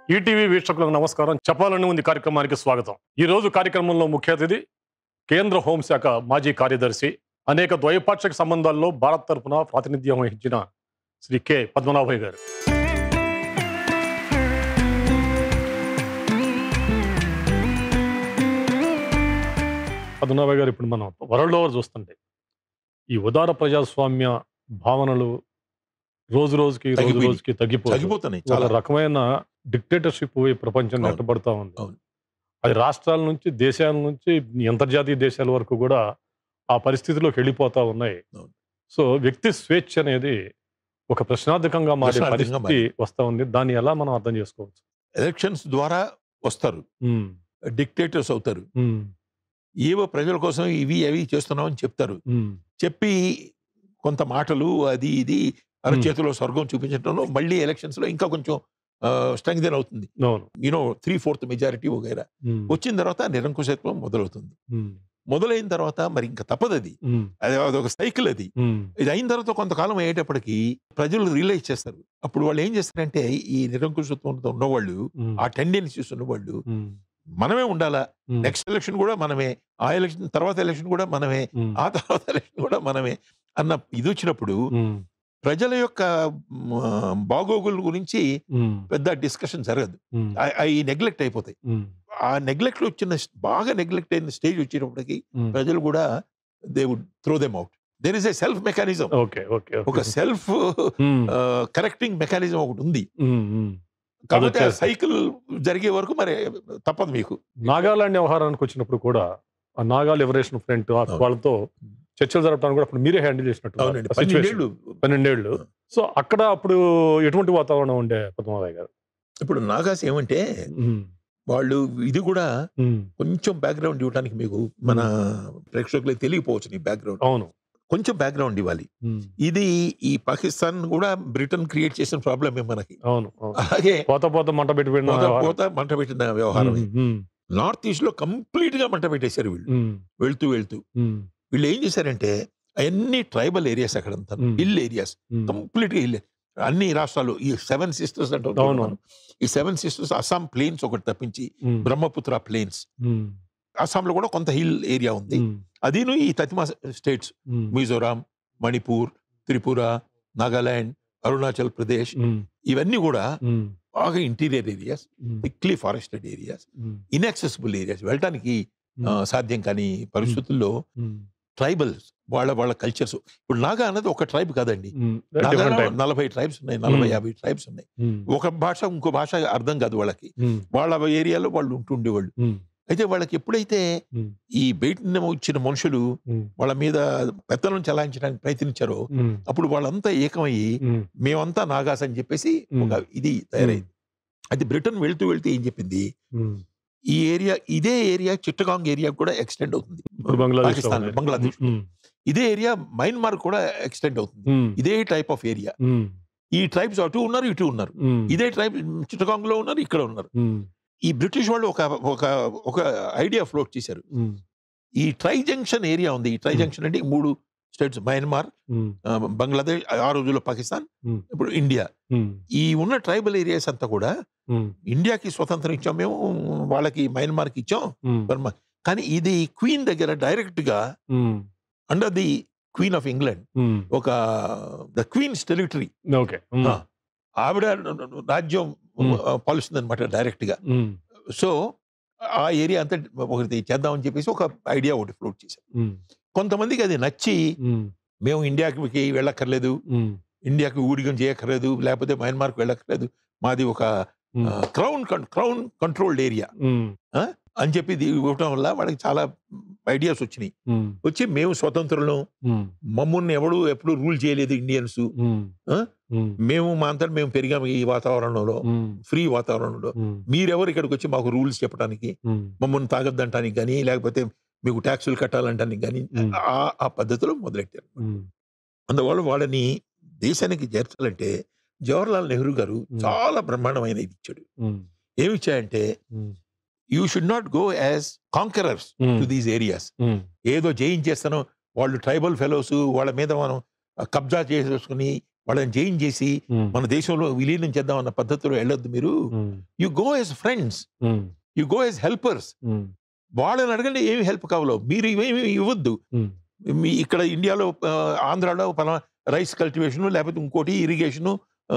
ETV వీక్షకులకు నమస్కారం చెప్పాలని ఉంది కార్యక్రమానికి స్వాగతం ఈ రోజు కార్యక్రమంలో ముఖ్య అతిథి కేంద్ర హోంశాఖ మాజీ కార్యదర్శి అనేక ద్వైపాక్షిక సంబంధాల్లో భారత్ తరపున ప్రాతినిధ్యం వహించిన శ్రీ కె పద్మనాభయ్య గారు పద్మనాభయ్య గారు ఇప్పుడు మనం వరల్డ్ ఓవర్ చూస్తుంటే ఈ ఉదార ప్రజాస్వామ్య భావనలు రోజు రోజుకి రోజు తగ్గిపోయినాయి. రోజుకి తగ్గిపోయి తగ్గిపోతున్నాయి ఒక చాలా రకమైన డిక్టేటర్షిప్ ఈ ప్రపంచం అవును. నెట్టబడతా ఉంది అవును. అది రాష్ట్రాల నుంచి దేశాల నుంచి అంతర్జాతీయ దేశాల వరకు కూడా ఆ పరిస్థితిలోకి వెళ్ళిపోతా ఉన్నాయి అవును. సో వ్యక్తి స్వేచ్ఛ అనేది ఒక ప్రశ్నార్థకంగా మారే ప్రశ్నార్థకంగా పరిస్థితి వస్తా ఉంది దాన్ని ఎలా మనం అర్థం చేసుకోవచ్చు ఎలక్షన్స్ ద్వారా వస్తారు ఉమ్, డిక్టేటర్స్ అవుతారు ఉమ్, ఏవో ప్రజల కోసం ఇవి అవి చేస్తున్నామని చెప్తారు ఉమ్, చెప్పి కొంత మాటలు అది ఇది అరచేతిలో స్వర్గం చూపించడంలో మళ్ళీ ఎలక్షన్స్ లో ఇంకా కొంచెం స్ట్రెంగ్థెన్ అవుతుంది అవును యూనో త్రీ ఫోర్త్ మెజారిటీ వగైరా ఉమ్, వచ్చిన తర్వాత నిరంకుశత్వం మొదలవుతుంది ఉమ్, మొదలైన తర్వాత మరి ఇంకా తప్పదు అది ఉమ్, అది అదొక సైకిల్ అది ఉమ్, ఇది అయిన తర్వాత కొంతకాలం అయ్యేటప్పటికి ప్రజలు రియలైజ్ చేస్తారు అప్పుడు వాళ్ళు ఏం చేస్తారంటే ఈ నిరంకుశత్వంతో ఉన్నవాళ్ళు ఉమ్, ఆ టెండెన్సీస్ ఉన్నవాళ్ళు ఉమ్, మనమే ఉండాలా ఉమ్, నెక్స్ట్ ఎలక్షన్ కూడా మనమే ఆ ఎలక్షన్ తర్వాత ఎలక్షన్ కూడా మనమే ఉమ్, ఆ తర్వాత ఎలక్షన్ కూడా మనమే అన్న ఇది వచ్చినప్పుడు ఉమ్, ప్రజల యొక్క మ, బాగోగుల గురించి ఉమ్, పెద్ద డిస్కషన్ జరగదు ఉమ్, అవి నెగ్లెక్ట్ అయిపోతాయి ఉమ్, ఆ నెగ్లెక్ట్ వచ్చిన బాగా నెగ్లెక్ట్ అయిన స్టేజ్ వచ్చేటప్పటికి ఉమ్. ప్రజలు కూడా they would throw them out there is a self mechanism okay okay ఒక okay self um, correcting mechanism ఒకటి ఉంది ఉమ్, ఉమ్. కాబట్టి ఆ వచ్చేస్తుంది. సైకిల్ జరిగే వరకు మరి తప్పదు మీకు నాగాలాండ్ వ్యవహారానికి వచ్చినప్పుడు కూడా ఆ నాగా లిబరేషన్ ఫ్రంట్ ఆ అవును. వాళ్ళతో చర్చలు జరపడానికి కూడా అప్పుడు మీరే హ్యాండిల్ చేసినట్టు అవునండి ఆ situation. పన్నెండేళ్ళు పన్నెండేళ్ళు సో అక్కడ అప్పుడు ఎటువంటి వాతావరణం ఉండే పద్మారాయ్ గారు ఇప్పుడు నాగాస్ ఏమంటే ఉమ్, వాళ్ళు ఇది కూడా ఉమ్, కొంచెం బ్యాక్గ్రౌండ్ ఇవ్వడానికి మీకు మన ప్రేక్షకులకు తెలియపోవచ్చు నీ బ్యాక్గ్రౌండ్ అవును కొంచెం బ్యాక్గ్రౌండ్ ఇవ్వాలి ఉమ్, ఇది ఈ పాకిస్తాన్ కూడా బ్రిటన్ క్రియేట్ చేసిన ప్రాబ్లమే మనకి అవును అవును. అలాగే పోత పోత మంట పెట్టి పెట్టిన పోత వ్యవహారం. పోత మంట పెట్టిన వ్యవహారం ఉమ్, ఉమ్, నార్త్ ఈస్ట్ లో కంప్లీట్ గా మంట పెట్టేశారు వీళ్ళు ఉమ్, వెళ్తూ వెళ్తూ ఉమ్, వీళ్ళు ఏం చేశారంటే అన్ని ట్రైబల్ ఏరియాస్ అక్కడంతా Hmm. Hill areas um, complete గా హిల్ అన్ని రాష్ట్రాలు ఈ సెవెన్ సిస్టర్స్ అంటే అవును. ఈ సెవెన్ సిస్టర్స్ అస్సాం ప్లేన్స్ ఒకటి తప్పించి ఉమ్, బ్రహ్మపుత్ర ప్లేన్స్ ఉమ్, అస్సాంలో కూడా కొంత హిల్ ఏరియా ఉంది ఉమ్, అదీను ఈ తతిమా స్టేట్స్ ఉమ్, మిజోరాం మణిపూర్ త్రిపుర నాగాలాండ్ అరుణాచల్ ప్రదేశ్ ఉమ్, ఇవన్నీ కూడా ఉమ్, బాగా interior areas um, thickly forested areas um, inaccessible areas వెళ్ళటానికి ఆ, ఉమ్, సాధ్యం కాని పరిస్థితుల్లో ఉమ్, ట్రైబల్స్ వాళ్ళ వాళ్ళ కల్చర్స్ ఇప్పుడు నాగా అన్నది ఒక ట్రైబ్ కాదండి ఉమ్, నాగాలో different type. నలభై ట్రైబ్స్ ఉన్నాయి నలభై Hmm. యాభై ట్రైబ్స్ ఉన్నాయి ఉమ్, ఒక భాష ఇంకో భాష అర్థం కాదు వాళ్ళకి ఉమ్, వాళ్ళ ఏరియాలో వాళ్ళు ఉంటుండేవాళ్ళు ఉమ్, అయితే వాళ్ళకి ఎప్పుడైతే Hmm. ఈ బయట వచ్చిన మనుషులు ఉమ్, వాళ్ళ మీద పెత్తనం చలాయించడానికి ప్రయత్నించారో ఉమ్, అప్పుడు వాళ్ళంతా ఏకమయ్యి ఉమ్, మేమంతా నాగాస్ అని చెప్పేసి Hmm. ఒక ఇది తయారైంది అది బ్రిటన్ వెళ్తూ వెళ్తూ ఏం చెప్పింది ఉమ్. ఈ ఏరియా ఇదే ఏరియా చిట్టగాంగ్ ఏరియా కూడా ఎక్స్టెండ్ అవుతుంది ఇప్పుడు బంగ్లాదేశ్ పాకిస్తాన్ బంగ్లాదేశ్ ఉమ్, ఇదే ఏరియా మయన్మార్ కూడా ఎక్స్టెండ్ అవుతుంది ఉమ్, ఇదే టైప్ ఆఫ్ ఏరియా ఉమ్, ఈ ట్రైబ్స్ అటు ఉన్నారు ఇటు ఉన్నారు ఉమ్, ఇదే ట్రైబ్ చిట్టగాంగ్ లో ఉన్నారు ఇక్కడ ఉన్నారు ఉమ్, ఈ బ్రిటిష్ వాళ్ళు ఒక ఒక ఒక ఐడియా ఫ్లోట్ చేశారు ఉమ్, ఈ ట్రై జంక్షన్ ఏరియా ఉంది ఈ ట్రై Hmm. జంక్షన్ అంటే ఈ మూడు స్టేట్స్ మయన్మార్ ఉమ్, ఆ, బంగ్లాదేశ్ ఆ రోజుల్లో పాకిస్తాన్ Hmm. ఇప్పుడు ఇండియా ఉమ్, ఈ ఉన్న ట్రైబల్ ఏరియాస్ అంతా కూడా ఉమ్, ఇండియాకి స్వతంత్రం ఇచ్చాం మేము వాళ్ళకి మయన్మార్కి ఇచ్చాం ఉమ్, బర్మా కానీ ఇది క్వీన్ దగ్గర డైరెక్ట్ గా um, under the queen of England um, ఒక the queen's territory okay um, ఆ. ఆవిడ రాజ్యం Hmm. పాలిస్తుంది అనమాట డైరెక్ట్ గా ఉమ్, సో ఆ ఏరియా అంతా ఒకటి చేద్దామని చెప్పేసి ఒక ఐడియా ఒకటి ఫ్లోట్ చేశారు ఉమ్, కొంతమందికి అది నచ్చి ఉమ్, మేము ఇండియాకి వెళ్ళక్కర్లేదు ఉమ్, ఇండియాకి ఊడిగం చేయక్కర్లేదు లేకపోతే మయన్మార్కి వెళ్ళక్కర్లేదు మాది ఒక um, crown crown controlled area um, అని చెప్పి ఇది ఇవ్వటం వల్ల వాళ్ళకి చాలా ఐడియాస్ వచ్చినాయి ఉమ్, వచ్చి మేము స్వతంత్రులను ఉమ్, మమ్మల్ని ఎవడు ఎప్పుడు రూల్ చేయలేదు ఇండియన్స్ ఉమ్, ఆ? ఉమ్, మేము మా అంతా మేము పెరిగాము ఈ వాతావరణంలో ఉమ్, ఫ్రీ వాతావరణంలో ఉమ్, మీరెవరు ఇక్కడికి వచ్చి మాకు రూల్స్ చెప్పడానికి ఉమ్, మమ్మల్ని తాగొద్దంటానికి కానీ లేకపోతే మీకు ట్యాక్సులు కట్టాలంటానికి కానీ Hmm. ఆ ఆ పద్ధతిలో మొదలెట్టారు ఉమ్, అందువల్ల వాళ్ళని దేశానికి చేర్చాలంటే జవహర్లాల్ నెహ్రూ గారు Hmm. చాలా బ్రహ్మాండమైన ఇది ఇచ్చాడు ఉమ్, ఏమి ఇచ్చాయంటే um, you should not go as conquerors um, to these areas um, ఏదో జయించేస్తాను వాళ్ళు ట్రైబల్ ఫెలోస్ వాళ్ళ మీద మనం కబ్జా చేసేసుకుని వాళ్ళని జైన్ చేసి ఉమ్, మన దేశంలో విలీనం చేద్దాం అన్న పద్ధతిలో వెళ్ళొద్దు మీరు um, you go as friends um, you go as helpers um, వాళ్ళని అడగండి ఏమి హెల్ప్ కావాలో మీరు ఇవేమి ఇవ్వద్దు ఉమ్, మీ ఇక్కడ ఇండియాలో ఆ, ఆంధ్రాలో పలా రైస్ కల్టివేషన్ లేకపోతే ఇంకోటి ఇరిగేషను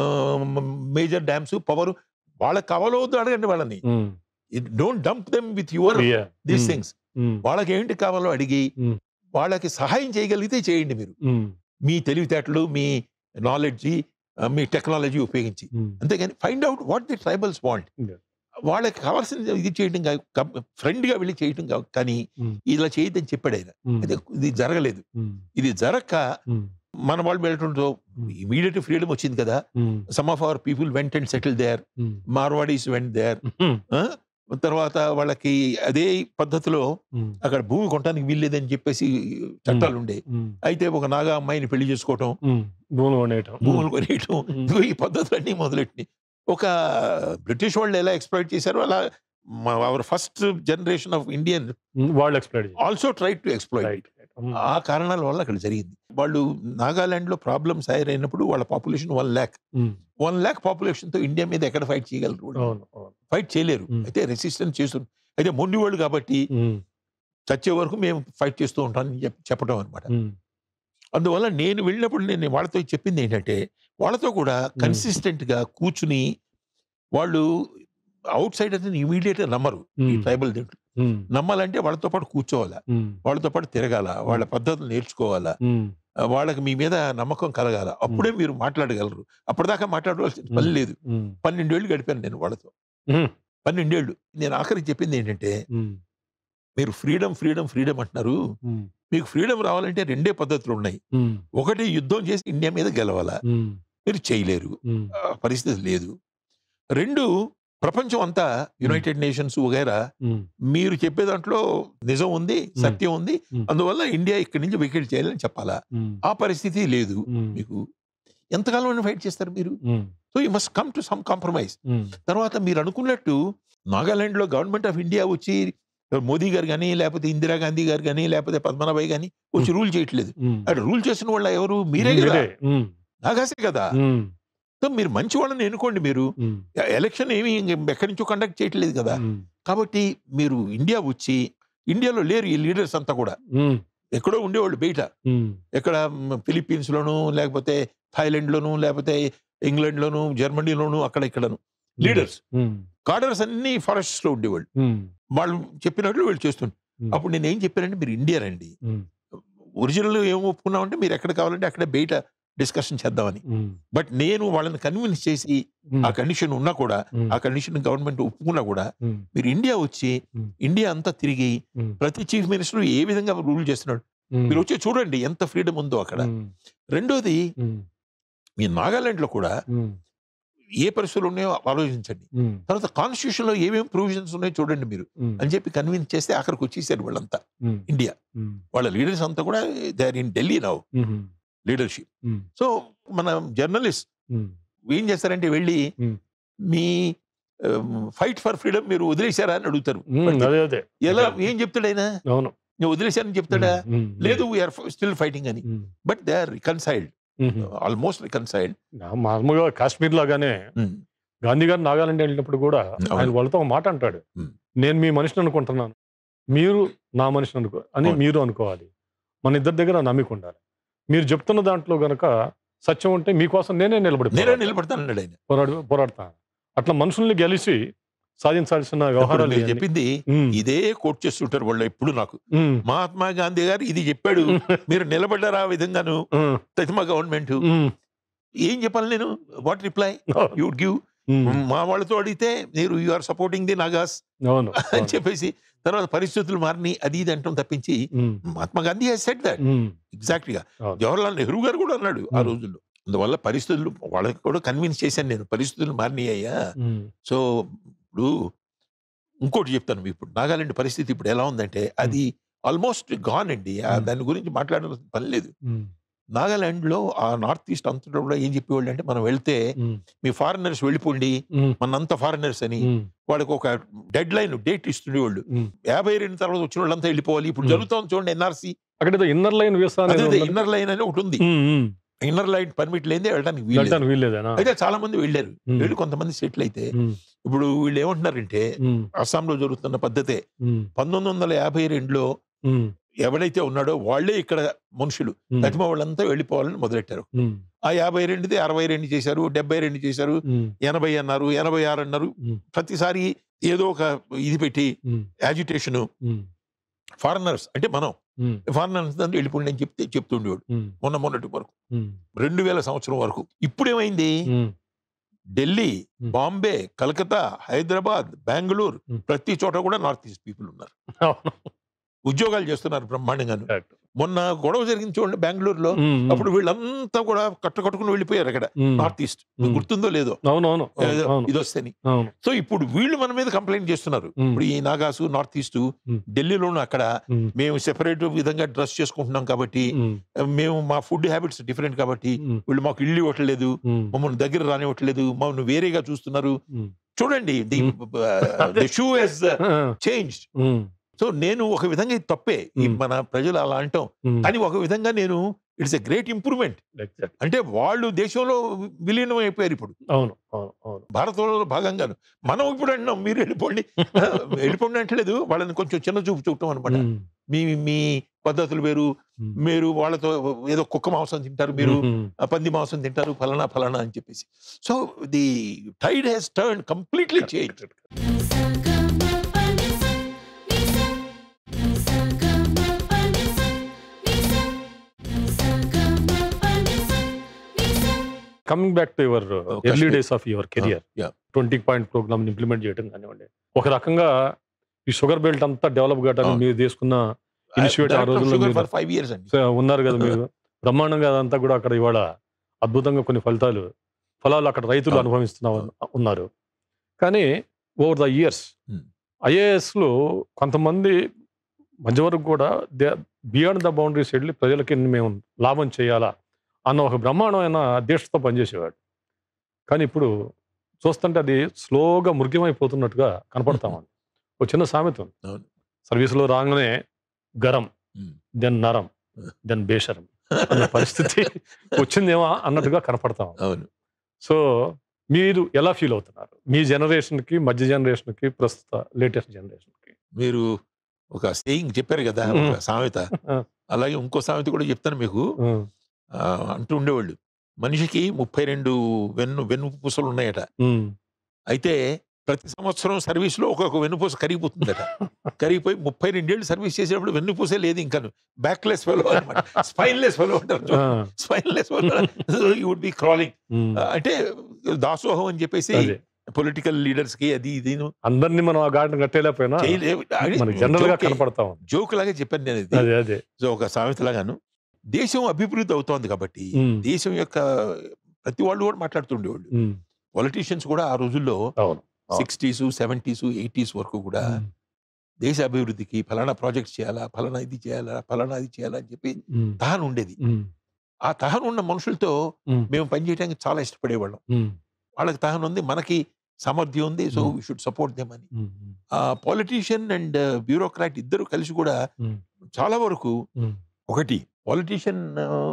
మేజర్ డ్యామ్స్ పవర్ వాళ్ళకి కావాలో వద్దు అడగండి వాళ్ళని um, don't dump them with your yeah, these um, things um, వాళ్ళకి ఏంటి కావాలో అడిగి Mm. వాళ్ళకి సహాయం చేయగలిగితే చేయండి మీరు ఉమ్, మీ తెలివితేటలు మీ నాలెడ్జ్ మీ టెక్నాలజీ ఉపయోగించి ఉమ్, అంతేగాని find out what the tribals want Yeah. వాళ్ళకి కావాల్సిన ఇది చేయడం ఫ్రెండ్ గా వెళ్ళి చేయడం కాదు కానీ Mm. ఇలా చేయొద్దని చెప్పాడు ఆయన ఉమ్, ఇది ఇది జరగలేదు ఉమ్, ఇది జరగక ఉమ్, మన వాళ్ళు వెళ్ళటంతో Mm. ఇమీడియట్ ఫ్రీడమ్ వచ్చింది కదా um, some of our people went and settle there um, Marwaris went there um, తర్వాత వాళ్ళకి అదే పద్ధతిలో ఉమ్, అక్కడ భూమి కొనడానికి వీల్లేదని చెప్పేసి చట్టాలు ఉండే ఉమ్, అయితే ఒక నాగా అమ్మాయిని పెళ్లి చేసుకోవటం ఉమ్, భూములు కొనేయటం భూములు కొనేయటం ఉమ్, ఇదిగో ఈ పద్ధతులన్నీ మొదలెట్టి ఒక బ్రిటిష్ వాళ్ళు ఎలా ఎక్స్ప్లోయిట్ చేశారో అలా our first generation of Indian um, వాళ్ళు explain also try to exploit right ఆ కారణాల వల్ల అక్కడ జరిగింది వాళ్ళు నాగాలాండ్ లో ప్రాబ్లమ్స్ అయినప్పుడు వాళ్ళ population one lakh one lakh population తో ఇండియా మీద ఎక్కడ ఫైట్ చేయగలరు అవును అవును ఫైట్ చేయలేరు Mm. అయితే రెసిస్టెన్స్ చేస్తున్నారు అయితే మొండి వాళ్ళు కాబట్టి ఉమ్, చచ్చే వరకు మేము ఫైట్ చేస్తూ ఉంటామని చెప్- చెప్పడం అనమాట ఉమ్, అందువల్ల నేను వెళ్ళినప్పుడు నేను వాళ్ళతో చెప్పింది ఏంటంటే వాళ్ళతో కూడా కన్సిస్టెంట్ గా కూర్చుని వాళ్ళు అవుట్ సైడ్ అయితే ఇమీడియట్ నమ్మరు ఈ ఉమ్, ట్రైబల్ దీంట్లో ఉమ్, నమ్మాలంటే వాళ్ళతో పాటు కూర్చోవాలా ఉమ్, వాళ్ళతో పాటు తిరగాల వాళ్ళ పద్ధతులు నేర్చుకోవాలా ఉమ్, ఆ, వాళ్ళకి మీ మీద నమ్మకం కలగాల అప్పుడే మీరు మాట్లాడగలరు అప్పటిదాకా మాట్లాడవలసిన పని లేదు ఉమ్, పన్నెండేళ్ళు గడిపాను నేను వాళ్ళతో ఉమ్, పన్నెండేళ్ళు నేను ఆఖరికి చెప్పింది ఏంటంటే ఉమ్, మీరు ఫ్రీడమ్ ఫ్రీడమ్ ఫ్రీడమ్ అంటున్నారు ఉమ్, మీకు ఫ్రీడమ్ రావాలంటే రెండే పద్ధతులు ఉన్నాయి ఉమ్, ఒకటి యుద్ధం చేసి ఇండియా మీద గెలవాలా ఉమ్, మీరు చేయలేరు ఉమ్, ఆ పరిస్థితి లేదు రెండు ప్రపంచం అంతా యునైటెడ్ నేషన్స్ వగైరా ఉమ్, మీరు చెప్పే దాంట్లో నిజం ఉంది సత్యం ఉంది Hmm. అందువల్ల ఇండియా ఇక్కడి నుంచి వెకేట్ చేయాలని చెప్పాలా ఉమ్, ఆ పరిస్థితి లేదు ఉమ్, మీకు ఎంతకాలం ఫైట్ చేస్తారు మీరు um, so you must come to some compromise um, తర్వాత మీరు అనుకున్నట్టు నాగాలాండ్ లో గవర్నమెంట్ ఆఫ్ ఇండియా వచ్చి మోదీ గారు కానీ లేకపోతే ఇందిరా గాంధీ గారు కానీ లేకపోతే పద్మనాభాయ్ కానీ వచ్చి రూల్ చేయట్లేదు ఉమ్, అక్కడ రూల్ చేసిన వాళ్ళ ఎవరు మీరే కదా మీరే, ఉమ్, నాగాసే కదా ఉమ్, సో మీరు మంచి వాళ్ళని ఎన్నుకోండి మీరు ఉమ్, ఎలక్షన్ ఏమి ఇంక ఎక్కడి నుంచో కండక్ట్ చేయట్లేదు కదా ఉమ్, కాబట్టి మీరు ఇండియా వచ్చి ఇండియాలో లేరు ఈ లీడర్స్ అంతా కూడా ఉమ్, ఎక్కడో ఉండేవాళ్ళు బయట ఉమ్, ఎక్కడ మ్, ఫిలిప్పీన్స్ లోను లేకపోతే థాయిలాండ్ లోను లేకపోతే ఇంగ్లాండ్ లోను జర్మనీలోను అక్కడ ఇక్కడను లీడర్స్ ఉమ్, కాడర్స్ అన్ని ఫారెస్ట్ లో ఉండేవాళ్ళు ఉమ్, వాళ్ళు చెప్పినట్లు వీళ్ళు చేస్తుంటారు Hmm. అప్పుడు నేను ఏం చెప్పానంటే మీరు ఇండియా రండి ఉమ్, ఒరిజినల్ ఏం ఒప్పుకున్నామంటే మీరు ఎక్కడ కావాలంటే అక్కడ బయట డిస్కషన్ చేద్దామని ఉమ్, బట్ నేను వాళ్ళని కన్విన్స్ చేసి ఉమ్, ఆ కండిషన్ ఉన్నా కూడా ఉమ్, ఆ కండిషన్ గవర్నమెంట్ ఒప్పుకున్నా కూడా ఉమ్, మీరు ఇండియా వచ్చి Hmm. ఇండియా అంతా తిరిగి ఉమ్, ప్రతి చీఫ్ మినిస్టర్ ఏ విధంగా రూల్ చేస్తున్నాడు ఉమ్, మీరు వచ్చి చూడండి ఎంత ఫ్రీడమ్ ఉందో అక్కడ ఉమ్, రెండోది ఉమ్, మీ నాగాలాండ్ లో కూడా ఉమ్, ఏ పరిస్థితులు ఉన్నాయో ఆలోచించండి ఉమ్, తర్వాత కాన్స్టిట్యూషన్ లో ఏమేమి ప్రొవిజన్స్ ఉన్నాయో చూడండి మీరు ఉమ్, అని చెప్పి కన్విన్స్ చేస్తే అక్కడికి వచ్చేసారు వాళ్ళంతా ఉమ్, ఇండియా ఉమ్, వాళ్ళ లీడర్స్ అంతా కూడా they are in Delhi now um, leadership um, so మన జర్నలిస్ట్ ఉమ్, ఏం చేస్తారంటే వెళ్ళి Hmm. మీ ఫైట్ ఫర్ ఫ్రీడమ్ మీరు వదిలేశారా అని అడుగుతారు ఉమ్, అదే అదే ఎలా ఏం చెప్తాడు ఆయన అవును నేను వదిలేశానని చెప్తాడా ఉమ్, ఉమ్, లేదు వీఆర్ స్టిల్ ఫైటింగ్ అని um, but they are reconciled um, almost reconciled నా- మామూలుగా కాశ్మీర్ లాగానే గాంధీ గారు నాగాలాండ్ వెళ్ళినప్పుడు కూడా అవును. ఆయన వాళ్ళతో ఒక మాట అంటాడు ఉమ్. నేను మీ మనిషిని అనుకుంటున్నాను మీరు నా మనిషిని అనుకో అని అవును. మీరు అనుకోవాలి మన ఇద్దరి దగ్గర నమ్మిక ఉండాలి మీరు చెప్తున్న దాంట్లో గనక సత్యం ఉంటే మీకోసం నేనే నిలబడి నేనే పోరాడతా. నిలబడతాను అన్నాడు ఆయన పోరాడు పోరాడతాను అట్లా మనుషుల్ని గెలిచి సాధించాల్సిన ఇప్పుడు వ్యవహారాలు మీరు ఇవన్నీ. చెప్పింది ఉమ్, ఇదే కోట్ చేస్తుంటారు వాళ్ళు ఎప్పుడు నాకు ఉమ్, మహాత్మా గాంధీ గారు ఇది చెప్పాడు మీరు నిలబడ్డారా ఆ విధంగాను ఉమ్, ప్రతిమ గవర్నమెంట్ ఉమ్, ఏం చెప్పాలి నేను what reply you give um, మా వాళ్ళతో అడిగితే మీరు you are supporting the Nagas అవును అని అవును. చెప్పేసి తర్వాత పరిస్థితులు మారిని అది ఇది అంటాం తప్పించి um, Mahatma Gandhi has said that um, exact గా అవును. జవహర్లాల్ నెహ్రూ గారు కూడా అన్నాడు ఆ Hmm. రోజుల్లో అందువల్ల పరిస్థితులు వాళ్ళకి కూడా కన్విన్స్ చేశాను నేను పరిస్థితులు మారినాయి అయ్యా ఉమ్, సో ఇప్పుడు ఇంకోటి చెప్తాను మీకు ఇప్పుడు నాగాలాండ్ పరిస్థితి ఇప్పుడు ఎలా ఉందంటే అది ఆల్మోస్ట్ గాన్ అండి ఆ Hmm. దాని గురించి మాట్లాడాల్సిన పని లేదు ఉమ్, నాగాలాండ్ లో ఆ నార్త్ ఈస్ట్ అంతటా కూడా ఏం చెప్పేవాళ్ళు అంటే మనం వెళ్తే ఉమ్, మీ ఫారినర్స్ వెళ్ళిపోండి ఉమ్, మనంతా ఫారినర్స్ అని ఉమ్, వాళ్ళకి ఒక డెడ్ లైన్ డేట్ ఇస్తుండేవాళ్ళు ఉమ్. యాభై రెండు తర్వాత వచ్చిన వాళ్ళంతా వెళ్ళిపోవాలి ఇప్పుడు Hmm. జరుగుతోంది చూడండి ఎన్ఆర్సీ అక్కడ ఏదో ఇన్నర్ లైన్ వీసా అనేది అదే ఉన్నది. ఇన్నర్ లైన్ అని ఒకటి ఉంది um, um, inner line permit లేదే వెళ్ళడానికి వీలు లేదు. వెళ్ళటానికి వీల్లేదేనా అయితే చాలా మంది వెళ్ళారు ఉమ్, వెళ్ళి కొంతమంది సెటిల్ అయితే ఉమ్, ఇప్పుడు వీళ్ళు ఏమంటున్నారంటే ఉమ్, అస్సాంలో జరుగుతున్న పద్ధతే ఉమ్, పంతొమ్మిది వందల యాభై రెండులో ఉమ్, ఎవడైతే ఉన్నాడో వాళ్ళే ఇక్కడ మనుషులు ఉమ్, గతిమ వాళ్ళంతా వెళ్ళిపోవాలని మొదలెట్టారు ఉమ్, ఆ యాభై రెండుది అరవై రెండు చేశారు డెబ్బై రెండు చేశారు ఉమ్, ఎనభై అన్నారు ఎనభై ఆరు అన్నారు ఉమ్. ప్రతిసారి ఏదో ఒక ఇది పెట్టి ఉమ్, యాజిటేషన్ ఉమ్, ఫారినర్స్ అంటే మనం ఉమ్, ఫారినర్స్ దాన్ని వెళ్ళిపోండి అని చెప్తే చెప్తుండేవాడు ఉమ్, మొన్న మొన్నటి వరకు ఉమ్, రెండు వేల సంవత్సరం వరకు ఇప్పుడు ఏమైంది ఉమ్, ఢిల్లీ Hmm. బాంబే కలకత్తా హైదరాబాద్ బెంగళూరు Hmm. ప్రతి చోట కూడా నార్త్ ఈస్ట్ పీపుల్ ఉన్నారు అవును. ఉద్యోగాలు చేస్తున్నారు బ్రహ్మాండంగాను Correct. మొన్న గొడవ జరిగింది చూడండి బెంగళూరులో ఉమ్, ఉమ్, అప్పుడు వీళ్ళంతా కూడా కట్టు కట్టుకుని వెళ్ళిపోయారు అక్కడ ఉమ్, నార్త్ ఈస్ట్ మీకు Hmm. గుర్తుందో లేదో అవును అవును అవును, ఏదో అవును ఇది వస్తేని అవును సో ఇప్పుడు వీళ్ళు మన మీద కంప్లైంట్ చేస్తున్నారు ఉమ్, ఇప్పుడు ఈ నాగాసు నార్త్ ఈస్ట్ Hmm. ఢిల్లీలోను అక్కడ ఉమ్, మేము సెపరేట్ విధంగా డ్రెస్ చేసుకుంటున్నాం కాబట్టి ఉమ్, మేము మా ఫుడ్ హ్యాబిట్స్ డిఫరెంట్ కాబట్టి ఉమ్, వీళ్ళు మాకు ఇల్లు ఇవ్వట్లేదు ఉమ్, మమ్మల్ని దగ్గర రానివ్వట్లేదు మమ్మల్ని వేరేగా చూస్తున్నారు ఉమ్. చూడండి the shoe has ah, change um, so నేను ఒక విధంగా ఇది తప్పే ఈ Hmm. మన ప్రజలు అలా అంటాం ఉమ్, కానీ ఒక విధంగా నేను it's a great improvement exact. అంటే వాళ్ళు దేశంలో విలీనం అయిపోయారు ఇప్పుడు అవును అవును అవును భారతంలో భాగంగాను మనం ఇప్పుడు అంటున్నాం మీరు వెళ్ళిపోండి వెళ్ళిపోండి అంటలేదు వాళ్ళని కొంచెం చిన్న చూపు చూడటం అనమాట ఉమ్, మీ మీ పద్ధతులు వేరు ఉమ్. మీరు వాళ్ళతో ఏదో కుక్క మాంసం తింటారు మీరు ఉమ్, ఆ పంది మాంసం తింటారు ఫలానా ఫలానా అని చెప్పేసి so the tide has turn completely change coming back to your early Kashmir. Days of your career yeah. Twenty point programme implement చేయడం కానివ్వండి ఒక రకంగా ఈ షుగర్ బెల్ట్ అంతా డెవలప్ కావడానికి అవును. మీరు తీసుకున్న Initiate ఆ రోజుల్లో మీరు- ఫర్ ఫైవ్ ఇయర్స్ అండి సో ఉన్నారు కదా మీరు బ్రహ్మాండంగా అదంతా కూడా అక్కడ ఇవాళ అద్భుతంగా కొన్ని ఫలితాలు ఫలాలు అక్కడ రైతులు అవును. అనుభవిస్తున్నా ఉన్నారు కానీ ఓవర్ ద ఇయర్స్ Hmm. ఐఏఎస్లో కొంతమంది మధ్య వరకు కూడా బియాండ్ ద బౌండరీస్ వెళ్ళి ప్రజలకి మేము లాభం చేయాలా అన్న ఒక బ్రహ్మాండమైన దీక్షతో పనిచేసేవాడు కానీ ఇప్పుడు చూస్తుంటే అది స్లోగా మృగ్యమైపోతున్నట్టుగా కనపడతామని ఒక చిన్న సామెత ఉంది అవును. సర్వీస్లో రాగానే గరం Hmm. దెన్ నరం దెన్ బేషరం అన్న పరిస్థితి వచ్చిందేమో అన్నట్టుగా కనపడతాం అవును సో మీరు ఎలా ఫీల్ అవుతున్నారు మీ జనరేషన్కి మధ్య జనరేషన్కి ప్రస్తుత లేటెస్ట్ జనరేషన్కి మీరు ఒక సేయింగ్ చెప్పారు కదా Mm. ఒక సామెత Ah. అలాగే ఇంకో సామెత కూడా చెప్తాను మీకు ఆ, అంటూ ఉండేవాళ్ళు మనిషికి ముప్పై రెండు వెన్ను వెన్ను పూసలు ఉన్నాయట అయితే ప్రతి సంవత్సరం సర్వీస్ లో ఒక్కొక్క వెన్నుపూస కరిగిపోతుందట కరిగిపోయి ముప్పై రెండేళ్ళు సర్వీస్ చేసేటప్పుడు వెన్నుపూసే లేదు ఇంకా స్పైన్ ఫెలో అనమాట స్పైన్లెస్ ఫెలో అంటారు spineless fellow you would be crawling అంటే దాసోహం అని చెప్పేసి అదే పొలిటికల్ లీడర్స్ కి అది ఇది అందరినీ మనం ఆ గార్డెన్ కట్టేలేకపోయినా మనకి జనరల్ గా కనపడతాం జోక్ లాగా చెప్పాను నేను ఇది అదే అదే సో ఒక సామెత లాగాను దేశం అభివృద్ధి అవుతోంది కాబట్టి ఉమ్, దేశం యొక్క ప్రతి వాళ్ళు కూడా మాట్లాడుతుండేవాళ్ళు ఉమ్, పొలిటీషియన్స్ కూడా ఆ రోజుల్లో అవును అవును. సిక్స్టీస్ సెవెంటీస్ ఎయిటీస్ వరకు కూడా ఉమ్, దేశ అభివృద్ధికి ఫలానా ప్రాజెక్ట్ చేయాలా ఫలానా ఇది చేయాలా ఫలానా ఇది చేయాలా అని చెప్పి ఉమ్, తహన ఉండేది ఉమ్, ఆ తహన ఉన్న మనుషులతో ఉమ్, మేము పనిచేయడానికి చాలా ఇష్టపడేవాళ్ళం ఉమ్, వాళ్ళకి తహన ఉంది మనకి సామర్థ్యం ఉంది so Hmm. We should support them అని ఉమ్, ఆ పాలిటీషియన్ అండ్ బ్యూరోక్రాట్ ఇద్దరు కలిసి కూడా Hmm. చాలా వరకు ఉమ్, ఒకటి politician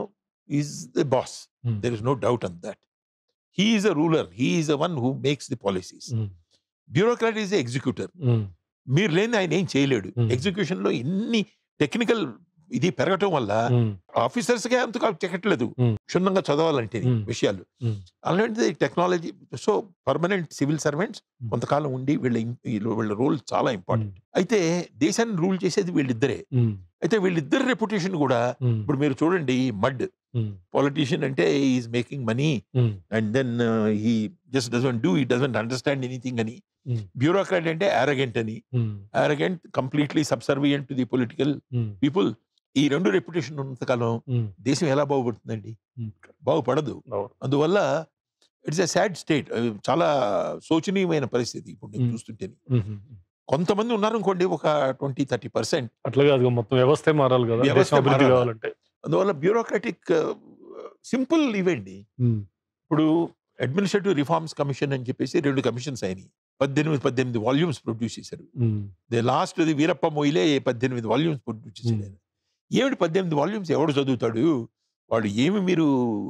is the boss um, there is no doubt on that he is a ruler he is a one who makes the policies um, bureaucrat is executor um, మీరు లేని ఆయన ఏం చేయలేడు Hmm. ఎగ్జిక్యూషన్ లో ఎన్ని టెక్నికల్ ఇది పెరగటం వల్ల ఉమ్, ఆఫీసర్స్ కే అంత చెక్కట్లేదు Hmm. క్షుణ్ణంగా చదవాలంటే Hmm. విషయాలు Hmm. అలాంటిది technology so permanent civil servants Hmm. కొంతకాలం ఉండి వీళ్ళ ఇం- వీళ్ళ వీళ్ళ రోల్ చాలా ఇంపార్టెంట్ అయితే దేశాన్ని రూల్ చేసేది వీళ్ళిద్దరే ఉమ్, అయితే వీళ్ళిద్దరి రెప్యుటేషన్ కూడా ఉమ్, ఇప్పుడు మీరు చూడండి మడ్ ఉమ్, పాలిటీషియన్ అంటే is making money um, and then he just doesn't do ఈ డజంట్ అండర్స్టాండ్ ఎనీథింగ్ అని Hmm. బ్యూరోక్రాట్ అంటే అరగెంట్ అని um, arrogant completely subservient to the political um, people ఈ రెండు రెప్యుటేషన్ ఉన్నంతకాలం ఉమ్, దేశం ఎలా బాగుపడుతుందండి ఉమ్, బాగుపడదు అవును. అందువల్ల ఇట్స్ ఎ సాడ్ స్టేట్ చాలా శోచనీయమైన పరిస్థితి ఇప్పుడు నేను Hmm. చూస్తుంటే ఉమ్, ఉమ్. కొంతమంది ఉన్నారు అనుకోండి ఒక ట్వంటీ థర్టీ పర్సెంట్ అట్లా కాదు మొత్తం వ్యవస్థే మారాలి కదా వ్యవస్థే దేశం అభివృద్ధి మారాలి. కావాలంటే అందువల్ల బ్యూరోక్రాటిక్ సింపుల్ ఇవండి ఉమ్, ఇప్పుడు అడ్మినిస్ట్రేటివ్ రిఫార్మ్స్ కమిషన్ అని చెప్పేసి రెండు కమిషన్స్ అయినాయి పద్దెనిమిది పద్దెనిమిది వాల్యూమ్స్ ప్రొడ్యూస్ చేశారు um, the last the Veerappa Moily పద్దెనిమిది వాల్యూమ్స్ ప్రొడ్యూస్ చేశాడు Hmm. ఆయన. ఏమిటి పద్దెనిమిది వాల్యూమ్స్ ఎవడు చదువుతాడు వాళ్ళు ఏమి మీరు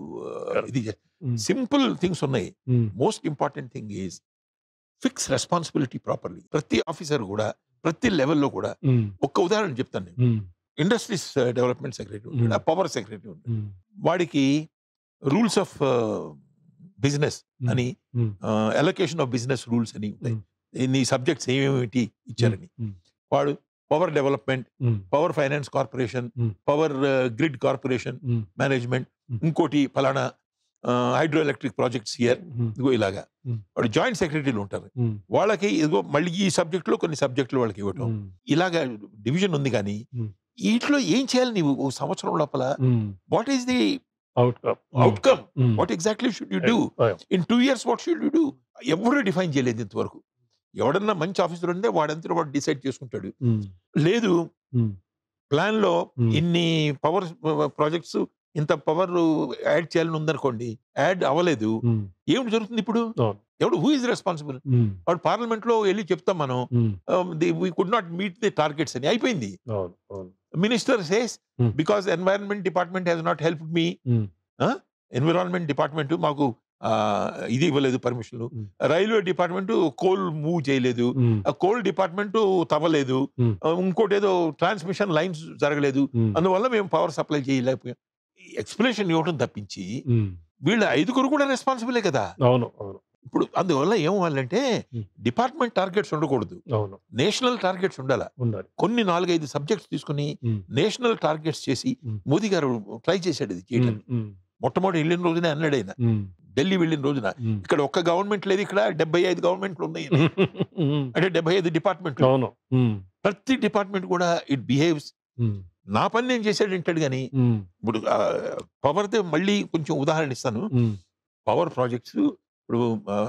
ఆ, ఇది ఉమ్, సింపుల్ థింగ్స్ ఉన్నాయి um, most important thing is fix responsibility properly ప్రతి ఆఫీసర్ కూడా ప్రతి లెవెల్లో కూడా ఉమ్, ఒక్క ఉదాహరణ చెప్తాను నేను um, industries development secretary Hmm. ఉంటాడు పవర్ సెక్రటరీ ఉంటాడు ఉమ్, వాడికి రూల్స్ ఆఫ్ బిజినెస్ Hmm. అని Hmm. Allocation of business rules అని ఉంటాయి Hmm. ఇన్ని సబ్జెక్ట్స్ ఏమేమిటి ఇచ్చారని ఉమ్, వాడు power development um, power finance corporation Hmm. Power grid corporation um, management Hmm. ఇంకోటి ఫలానా hydro electric projects year um, ఇదిగో ఇలాగా Hmm. వాడు జాయింట్ సెక్రటరీలు ఉంటారు ఉమ్, వాళ్ళకి ఇదిగో మళ్ళీ ఈ సబ్జెక్ట్ లో కొన్ని సబ్జెక్టులు వాళ్ళకి ఇవ్వటం ఉమ్, ఇలాగా డివిజన్ ఉంది కానీ Hmm. వీటిలో ఏం చేయాలి నీవు ఓ సంవత్సరం లోపల um, what is the outcome outcome um, what exactly should you do Yeah. In two years what should you do ఎవరు డిఫైన్ చేయలేదు ఇంతవరకు ఎవడన్నా మంచి ఆఫీసర్ ఉంటే వాడంతా వాడు డిసైడ్ చేసుకుంటాడు ఉమ్, లేదు ఉమ్, ప్లాన్ లో Hmm. ఇన్ని పవర్ ప్రాజెక్ట్స్ ఇంత పవర్ యాడ్ చేయాలని ఉందనుకోండి యాడ్ అవ్వలేదు ఉమ్, ఏమిటి జరుగుతుంది ఇప్పుడు అవును. ఎవడు హూ ఇస్ రెస్పాన్సిబుల్ ఉమ్, వాడు పార్లమెంట్ లో వెళ్ళి చెప్తాం మనం um, we could not meet the targets అని అయిపోయింది అవును అవును minister says Hmm. Because environment department has not help me Hmm. Environment department మాకు ఆ, ఇది ఇవ్వలేదు permission Hmm. Railway department coal move చేయలేదు ఉమ్, ఆ కోల్ డిపార్ట్మెంట్ తవ్వలేదు Hmm. ఆ, ఇంకోటి ఏదో ట్రాన్స్మిషన్ లైన్స్ జరగలేదు ఉమ్, అందువల్ల మేము పవర్ సప్లై చేయలేకపోయాం ఎక్స్ప్లెనేషన్ ఇవ్వడం తప్పించి ఉమ్, వీళ్ళ ఐదుగురు కూడా రెస్పాన్సిబులే కదా అవును అవును ఇప్పుడు అందువల్ల ఏమవ్వాలంటే Hmm. డిపార్ట్మెంట్ టార్గెట్స్ ఉండకూడదు అవును నేషనల్ టార్గెట్స్ ఉండాలి ఉండాలి కొన్ని నాలుగైదు సబ్జెక్ట్స్ తీసుకుని ఉమ్, నేషనల్ టార్గెట్స్ చేసి Hmm. మోదీ గారు ట్రై చేశాడు ఇది చేయడం ఉమ్, ఉమ్, మొట్టమొదటి వెళ్ళిన రోజునే అన్నాడు ఆయన ఉమ్, ఢిల్లీ వెళ్ళిన రోజున ఉమ్, ఇక్కడ ఒక్క గవర్నమెంట్ లేదు ఇక్కడ డెబ్బై ఐదు గవర్నమెంట్లు ఉన్నాయి ఉమ్, అంటే డెబ్బై ఐదు డిపార్ట్మెంట్ అవును ఉమ్, ప్రతి డిపార్ట్మెంట్ కూడా ఇట్ బిహేవ్స్ ఉమ్, నా పని నేను చేశాడు అంటాడు కానీ ఉమ్, ఇప్పుడు పవర్ మళ్ళీ కొంచెం ఉదాహరణ ఇస్తాను ఉమ్, పవర్ ప్రాజెక్ట్స్ ఇప్పుడు ఆ,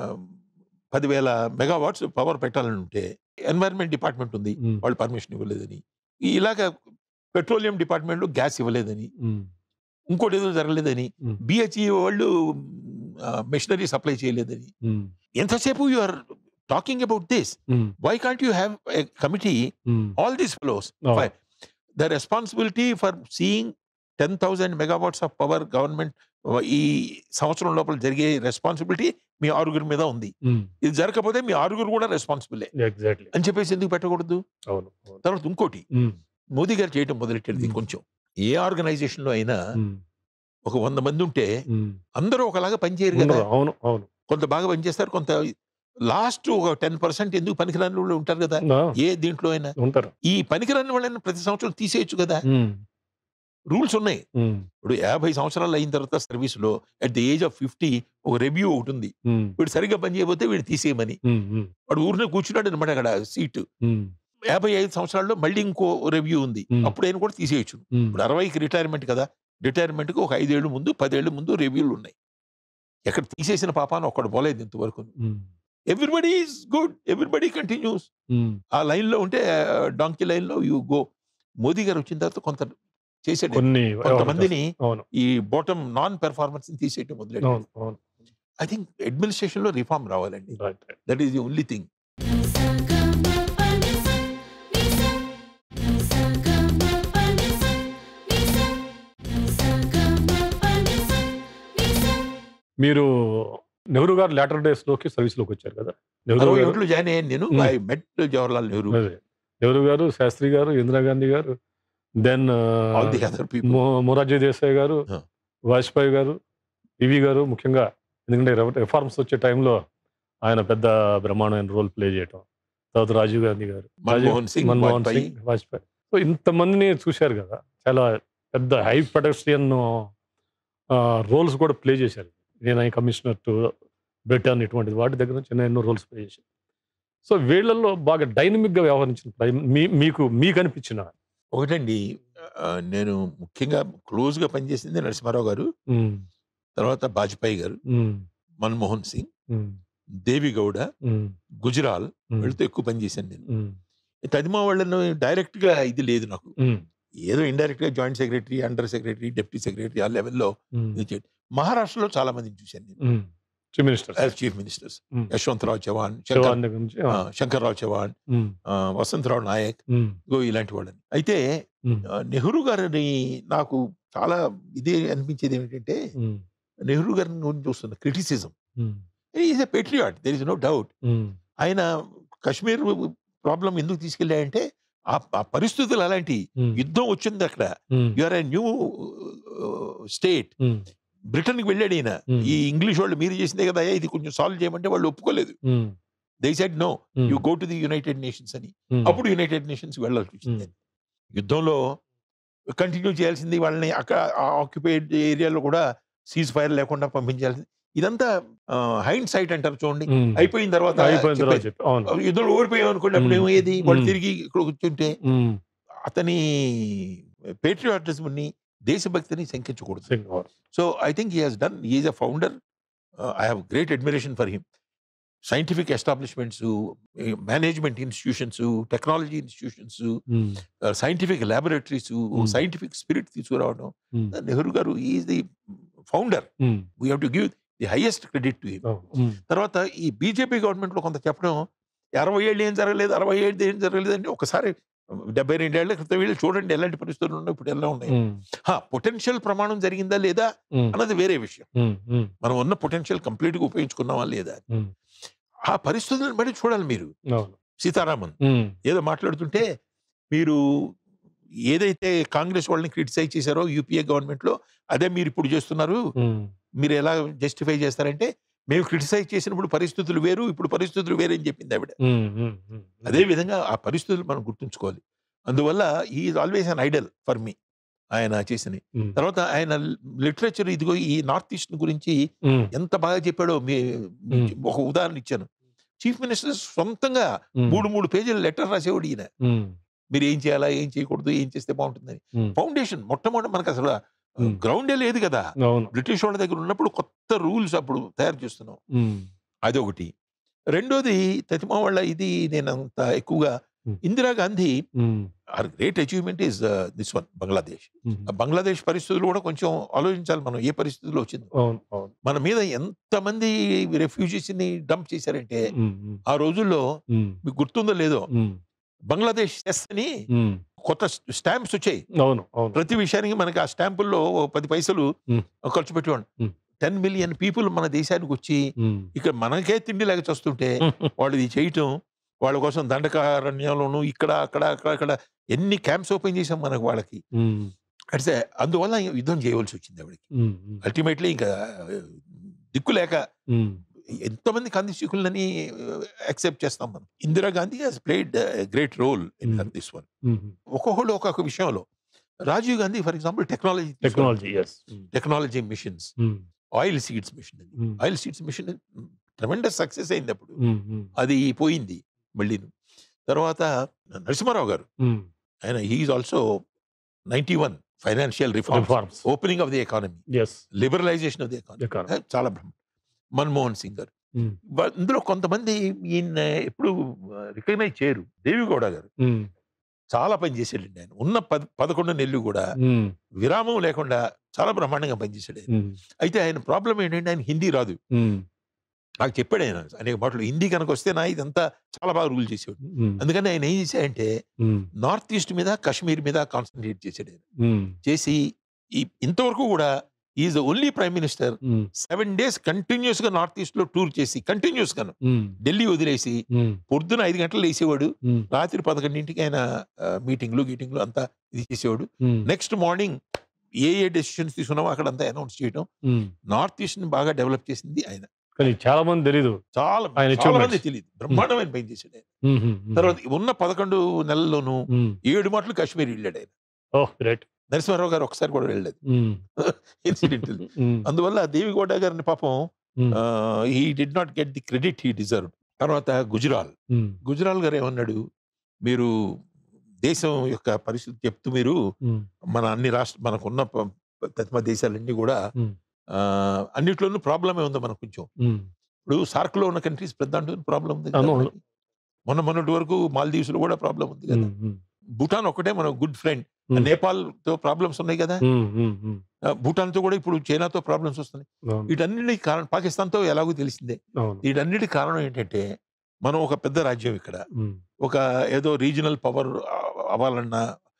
పదివేల మెగావాట్స్ పవర్ పెట్టాలని ఉంటే ఎన్వైరన్మెంట్ డిపార్ట్మెంట్ ఉంది ఉమ్, వాళ్ళు పర్మిషన్ ఇవ్వలేదని ఈ ఇలాగ పెట్రోలియం డిపార్ట్మెంట్ గ్యాస్ ఇవ్వలేదని ఉమ్, ఇంకోటి ఏదో జరగలేదని Hmm. బిహెచ్ఈ వాళ్ళు మెషినరీ సప్లై చేయలేదని ఉమ్, ఎంతసేపు you are talking about this um, why can't you have a committee um, all these flows అవును. The responsibility for seeing ten thousand megawatts of power government ఈ సంవత్సరం లోపల జరిగే రెస్పాన్సిబిలిటీ మీ ఆరుగురి మీద ఉంది ఉమ్, ఇది జరగకపోతే మీ ఆరుగురు కూడా రెస్పాన్సిబులే ఎగ్జాక్ట్లీ అని చెప్పేసి ఎందుకు పెట్టకూడదు అవును అవును తర్వాత ఇంకోటి ఉమ్, మోదీ గారు చేయటం మొదలెట్టేది Hmm. కొంచెం ఏ ఆర్గనైజేషన్ లో అయినా ఉమ్, ఒక వంద మంది ఉంటే ఉమ్, అందరూ ఒకలాగా పనిచేయరు కదా ఉండదు, అవును అవును కొంత బాగా పనిచేస్తారు కొంత లాస్ట్ ఒక టెన్ పర్సెంట్ ఎందుకు పనికిరాని వాళ్ళు ఉంటారు కదా ఆ, ఏ దీంట్లో అయినా ఉంటారు ఈ పనికిరాని వాళ్ళని ప్రతి సంవత్సరం తీసేయచ్చు కదా ఉమ్, రూల్స్ ఉన్నాయి ఉమ్, ఇప్పుడు యాభై సంవత్సరాలు అయిన తర్వాత సర్వీస్ లో at the age of fifty ఒక రివ్యూ ఒకటి ఉంది ఉమ్, వీడు సరిగ్గా పని చేయకపోతే వీడు తీసేయమని ఉమ్, ఉమ్, వాడు ఊరినే కూర్చున్నాడు అనమాట అక్కడ సీటు ఉమ్, యాభై ఐదు సంవత్సరాల్లో మళ్ళీ ఇంకో రివ్యూ ఉంది Hmm. అప్పుడు ఆయన కూడా తీసేయచ్చు ఉమ్, ఇప్పుడు అరవైకి రిటైర్మెంట్ కదా రిటైర్మెంట్కి ఒక ఐదేళ్ళు ముందు పదేళ్ళు ముందు రివ్యూలు ఉన్నాయి ఎక్కడ తీసేసిన పాపాన ఒక్కడు పోలేదు ఇంతవరకు um, everybody is good everybody continues um, ఆ లైన్లో ఉంటే డాంకీ లైన్లో యూ గో మోదీ గారు వచ్చిన తర్వాత కొంత చేసాడు కొన్ని కొంతమందిని అవును ఈ బాటమ్ నాన్ పెర్ఫార్మెన్స్ తీసేయటం మొదలెట్టాడు అవును అవును ఐ థింక్ అడ్మినిస్ట్రేషన్ లో రిఫార్మ్ రావాలండి right right that is the only thing మీరు నెహ్రూ గారు లేటర్ డేస్ లోకి సర్వీస్ లోకి వచ్చారు కదా నెహ్రూ అరవై గారు ఒకటిలో జాయిన్ అయ్యాను నేను Hmm. I met Jawaharlal Nehru అదే. నెహ్రూ గారు శాస్త్రి గారు ఇందిరాగాంధీ గారు then all the other people Morarji Desai గారు Huh. వాజ్పేయి గారు పివి గారు ముఖ్యంగా ఎందుకంటే రిఫార్మ్స్ వచ్చే టైంలో ఆయన పెద్ద బ్రహ్మాండమైన రోల్ ప్లే చేయటం తర్వాత రాజీవ్ గాంధీ గారు మన్మోహన్ సింగ్ మన్మోహన్ వాజ్పేయి సింగ్ వాజ్పేయి సో ఇంతమందిని చూశారు కదా చాలా పెద్ద హై పెడస్ట్రియన్ రోల్స్ కూడా ప్లే చేశారు నేను కమిషనర్ టు బ్రిటన్ ఇటువంటి వాటి దగ్గర నుంచి నేను ఎన్నో రోల్స్ ప్లే చేశాను సో వీళ్ళల్లో బాగా డైనమిక్గా వ్యవహరించిన ప్రైమ్ మీ మీకు మీకు అనిపించిన ఒకటండి ఆ, నేను ముఖ్యంగా క్లోజ్ గా పనిచేసింది నరసింహారావు గారు ఉమ్, తర్వాత వాజ్పేయి గారు ఉమ్, మన్మోహన్ సింగ్ ఉమ్, దేవి గౌడ ఉమ్, గుజరాల్ ఉమ్, వీళ్ళతో ఎక్కువ పనిచేశాను నేను ఉమ్, తదిమా వాళ్ళను డైరెక్ట్ గా ఇది లేదు నాకు ఉమ్, ఏదో ఇండైరెక్ట్ గా joint secretary under secretary deputy secretary ఆ లెవెల్లో ఉమ్, ఇది చేయడం మహారాష్ట్రలో చాలా మందిని చూశాను నేను ఉమ్. Chief minister as chief ministers Hmm. Yashwantrao Chavan Shankar Chauhan దగ్గర నుంచి ఆ, శంకర్రావు చవాన్ ఉమ్, ఆ, వసంతరావు నాయక్ ఉమ్, ఇగో ఇలాంటి వాళ్ళని అయితే ఉమ్, ఆ, నెహ్రూ గారిని నాకు చాలా ఇదే అనిపించేది ఏమిటంటే ఉమ్, నెహ్రూ గారిని గురించి చూస్తున్న criticism um, is a patriot there is no doubt um, ఆయన కశ్మీర్ ప్రాబ్లం ఎందుకు తీసుకెళ్ళాయంటే ఆ ఆ పరిస్థితులు అలాంటి ఉమ్, యుద్ధం వచ్చింది అక్కడ um, you are a new state um, బ్రిటన్కి వెళ్ళాడు ఈయన Hmm. ఈ ఇంగ్లీష్ వాళ్ళు మీరు చేసిందే కదా ఇది కొంచెం సాల్వ్ చేయమంటే వాళ్ళు ఒప్పుకోలేదు um, they said no um, you go to the United Nations అని ఉమ్, అప్పుడు యునైటెడ్ నేషన్స్ వెళ్ళాల్సి వచ్చింది యుద్ధంలో కంటిన్యూ చేయాల్సింది వాళ్ళని అక్కడ ఆక్యుపైడ్ ఏరియాలో కూడా సీజ్ ఫైర్ లేకుండా పంపించాల్సింది ఇదంతా హైండ్ సైట్ అంటారు చూడండి ఉమ్, అయిపోయిన తర్వాత అయిపోయిన తర్వాత చెప్పేది. చెప్పి అవును యుద్ధంలో ఓడిపోయాం అనుకోండి అప్పుడు Hmm. ఏమయ్యేది వాళ్ళు Hmm. తిరిగి ఇక్కడ కూర్చుంటే ఉమ్, అతని పేట్రియాటిజంని దేశభక్తిని శంకించకూడదు సింగ్ అవును. So I think he has done is a founder I have great admiration for him scientific establishments management institutions technology institutions um, scientific laboratories Hmm. Scientific spirit తీసుకురావడం ఉమ్, నెహ్రూ గారు is the founder um, we have to give the highest credit to him అవును. ఉమ్, తర్వాత ఈ BJP గవర్నమెంట్లో కొంత చెప్పడం అరవై ఏళ్ళు ఏం జరగలేదు అరవై ఏళ్ళు ఏం జరగలేదు అని ఒకసారి డెబ్బై రెండేళ్ల క్రితం వీళ్ళు చూడండి ఎలాంటి పరిస్థితులు ఉన్నాయి ఇప్పుడు ఎలా ఉన్నాయి ఉమ్, పొటెన్షియల్ ప్రమాణం జరిగిందా లేదా ఉమ్, అన్నది వేరే విషయం ఉమ్, ఉమ్, మనం ఉన్న పొటెన్షియల్ కంప్లీట్గా ఉపయోగించుకున్నామా లేదా అని. ఉమ్, ఆ పరిస్థితులను బట్టి చూడాలి మీరు అవును. సీతారామన్ ఉమ్, ఏదో మాట్లాడుతుంటే మీరు ఏదైతే కాంగ్రెస్ వాళ్ళని క్రిటిసైజ్ చేశారో యూపీఏ గవర్నమెంట్లో అదే మీరు ఇప్పుడు చేస్తున్నారు ఉమ్, మీరు ఎలా జస్టిఫై చేస్తారంటే మేము క్రిటిసైజ్ చేసినప్పుడు పరిస్థితులు వేరు ఇప్పుడు పరిస్థితులు వేరే అని చెప్పింది ఆవిడ ఉమ్, ఉమ్, ఉమ్, అదే విధంగా ఆ పరిస్థితులు మనం గుర్తుంచుకోవాలి అందువల్ల is always an idol for me ఆయన చేసినవి ఉమ్, తర్వాత ఆయన లిటరేచర్ ఇదిగో ఈ నార్త్ ఈస్ట్ గురించి ఉమ్, ఎంత బాగా చెప్పాడో మీ Hmm. ఒక ఉదాహరణ ఇచ్చాను చీఫ్ మినిస్టర్ సొంతంగా ఉమ్, మూడు మూడు పేజీల లెటర్ రాసేవాడు ఈయన ఉమ్, మీరు ఏం చేయాలా ఏం చేయకూడదు ఏం చేస్తే బాగుంటుందని ఉమ్, ఫౌండేషన్ మొట్టమొదటి మనకు అసలు Hmm. గ్రౌండే లేదు కదా అవును బ్రిటిష్ వాళ్ళ దగ్గర ఉన్నప్పుడు కొత్త రూల్స్ అప్పుడు తయారు చేస్తున్నాం ఉమ్, అదొకటి రెండోది తతిమా వాళ్ళ ఇది నేను అంత ఎక్కువగా Hmm. Indira Gandhi um, our great achievement is this one Bangladesh um, ఆ బంగ్లాదేశ్ పరిస్థితులు కూడా కొంచెం ఆలోచించాలి మనం ఏ పరిస్థితుల్లో వచ్చింది అవును అవును మన మీద ఎంతమంది రెఫ్యూజీస్ ని డంప్ చేశారంటే ఉమ్, ఉమ్, ఆ రోజుల్లో ఉమ్, మీకు గుర్తుందో లేదో ఉమ్, బంగ్లాదేశ్ సెస్ అని ఉమ్, కొత్త స్టాంప్స్ వచ్చాయి అవును అవును ప్రతి విషయానికి మనకి ఆ స్టాంపుల్లో ఓ పది పైసలు Hmm. ఖర్చు పెట్టేవాడు Hmm. టెన్ మిలియన్ పీపుల్ మన దేశానికి వచ్చి ఉమ్, ఇక్కడ మనకే తిండి లేక చస్తుంటే వాళ్ళు ఇది చేయటం వాళ్ళ కోసం దండకారణ్యంలోను ఇక్కడ అక్కడ అక్కడ అక్కడ ఎన్ని క్యాంప్స్ ఓపెన్ చేసాం మనకు వాళ్ళకి ఉమ్, అంటే అందువల్ల యుద్ధం చేయవలసి వచ్చింది ఆవిడకి ఉమ్, ఉమ్, అల్టిమేట్లీ ఇంకా దిక్కు లేక ఉమ్, ఎంతమంది కందిశీకులని యాక్సెప్ట్ చేస్తాం మనం Indira Gandhi has played great role in Hmm. This one ఉమ్, ఒక్కొక్కళ్ళు ఒక్కొక్క విషయంలో Rajiv Gandhi for example technology technology yes technology machines um, oil seeds machine um, oil seeds machine tremendous success అయింది అప్పుడు ఉమ్, ఉమ్, అది పోయింది మళ్ళీ తర్వాత నరసింహారావు గారు ఉమ్, ఆయన he's also ninety one financial reform reforms opening of the economy yes liberalisation of the economy economy చాలా బ్రహ్మ మన్మోహన్ సింగ్ గారు Hmm. వా- ఇందులో కొంతమంది ఈయన ఎప్పుడు రికగ్నైజ్ చేయరు దేవిగౌడ గారు ఉమ్, చాలా పని చేసాడండి ఆయన ఉన్న పద పదకొండు నెలలు కూడా ఉమ్, విరామం లేకుండా చాలా బ్రహ్మాండంగా పనిచేశాడు ఆయన ఉమ్, అయితే ఆయన ప్రాబ్లం ఏంటంటే ఆయన హిందీ రాదు ఉమ్, నాకు చెప్పాడు ఆయన అనేక మాటలు హిందీ కనుక వస్తే నా ఇదంతా చాలా బాగా రూల్ చేసేవాడు ఉమ్, అందుకని ఆయన ఏం చేశాడంటే ఉమ్, నార్త్ ఈస్ట్ మీద కాశ్మీర్ మీద కాన్సన్ట్రేట్ చేశాడు ఆయన ఉమ్, చేసి ఈ ఇంతవరకు కూడా is the only prime minister um, seven days continuous గా నార్త్ ఈస్ట్ లో టూర్ చేసి కంటిన్యూస్ గాను ఉమ్, ఢిల్లీ వదిలేసి ఉమ్, పొద్దున ఐదు గంటలు వేసేవాడు ఉమ్, రాత్రి పదకొండింటికి ఆయన ఆ, మీటింగ్లు గీటింగ్లు అంతా ఇది చేసేవాడు ఉమ్, నెక్స్ట్ మార్నింగ్ ఏ ఏ డెసిషన్స్ తీసుకున్నామో అక్కడ అంతా అనౌన్స్ చేయడం ఉమ్. నార్త్ ఈస్ట్ ని బాగా డెవలప్ చేసింది ఆయన కానీ చాలా మంది తెలీదు చాలా ఆయన చాలా మంది achievements. తెలియదు బ్రహ్మాండమైన పని చేశాడు ఆయన ఉమ్, ఉమ్, ఉమ్, తర్వాత ఉన్న పదకొండు నెలల్లోనూ ఉమ్, ఏడు మాటలు కాశ్మీర్ వెళ్ళాడు ఆయన ఓ గ్రేట్ నరసింహారావు గారు ఒకసారి కూడా వెళ్ళలేదు ఉమ్, ఇన్సిడెంట్ ఉమ్, అందువల్ల దేవిగౌడ గారిని పాపం ఉమ్, he did not get the credit he deserve తర్వాత గుజరాల్ ఉమ్, గుజరాల్ గారు ఏమన్నాడు మీరు దేశం యొక్క పరిస్థితి చెప్తూ మీరు ఉమ్, మన అన్ని రాష్ట్ర మనకున్న ప- ప- తదిమ దేశాలన్నీ కూడా Hmm. ఆ, అన్నిట్లోనూ ప్రాబ్లమే ఉంది మనకు కొంచెం ఉమ్, ఇప్పుడు సార్క్ లో ఉన్న కంట్రీస్ పెద్ద ప్రాబ్లం ఉంది కదా అవును, అవును. మనకి. మొన్న మొన్నటి వరకు మాల్దీవ్స్ లో కూడా ప్రాబ్లం ఉంది కదా ఉమ్, ఉమ్, భూటాన్ ఒకటే మన గుడ్ ఫ్రెండ్ Hmm. నేపాల్ తో ప్రాబ్లమ్స్ ఉన్నాయి కదా ఉమ్, ఉమ్, ఉమ్, ఆ, భూటాన్ తో కూడా ఇప్పుడు చైనాతో ప్రాబ్లమ్స్ వస్తున్నాయి అవును, వీటన్నిటి కారణం పాకిస్తాన్ తో ఎలాగో తెలిసిందే అవును, వీటన్నిటి కారణం ఏంటంటే మనం ఒక పెద్ద రాజ్యం ఇక్కడ ఉమ్, ఒక ఏదో రీజనల్ పవర్ అవ్వాలన్నా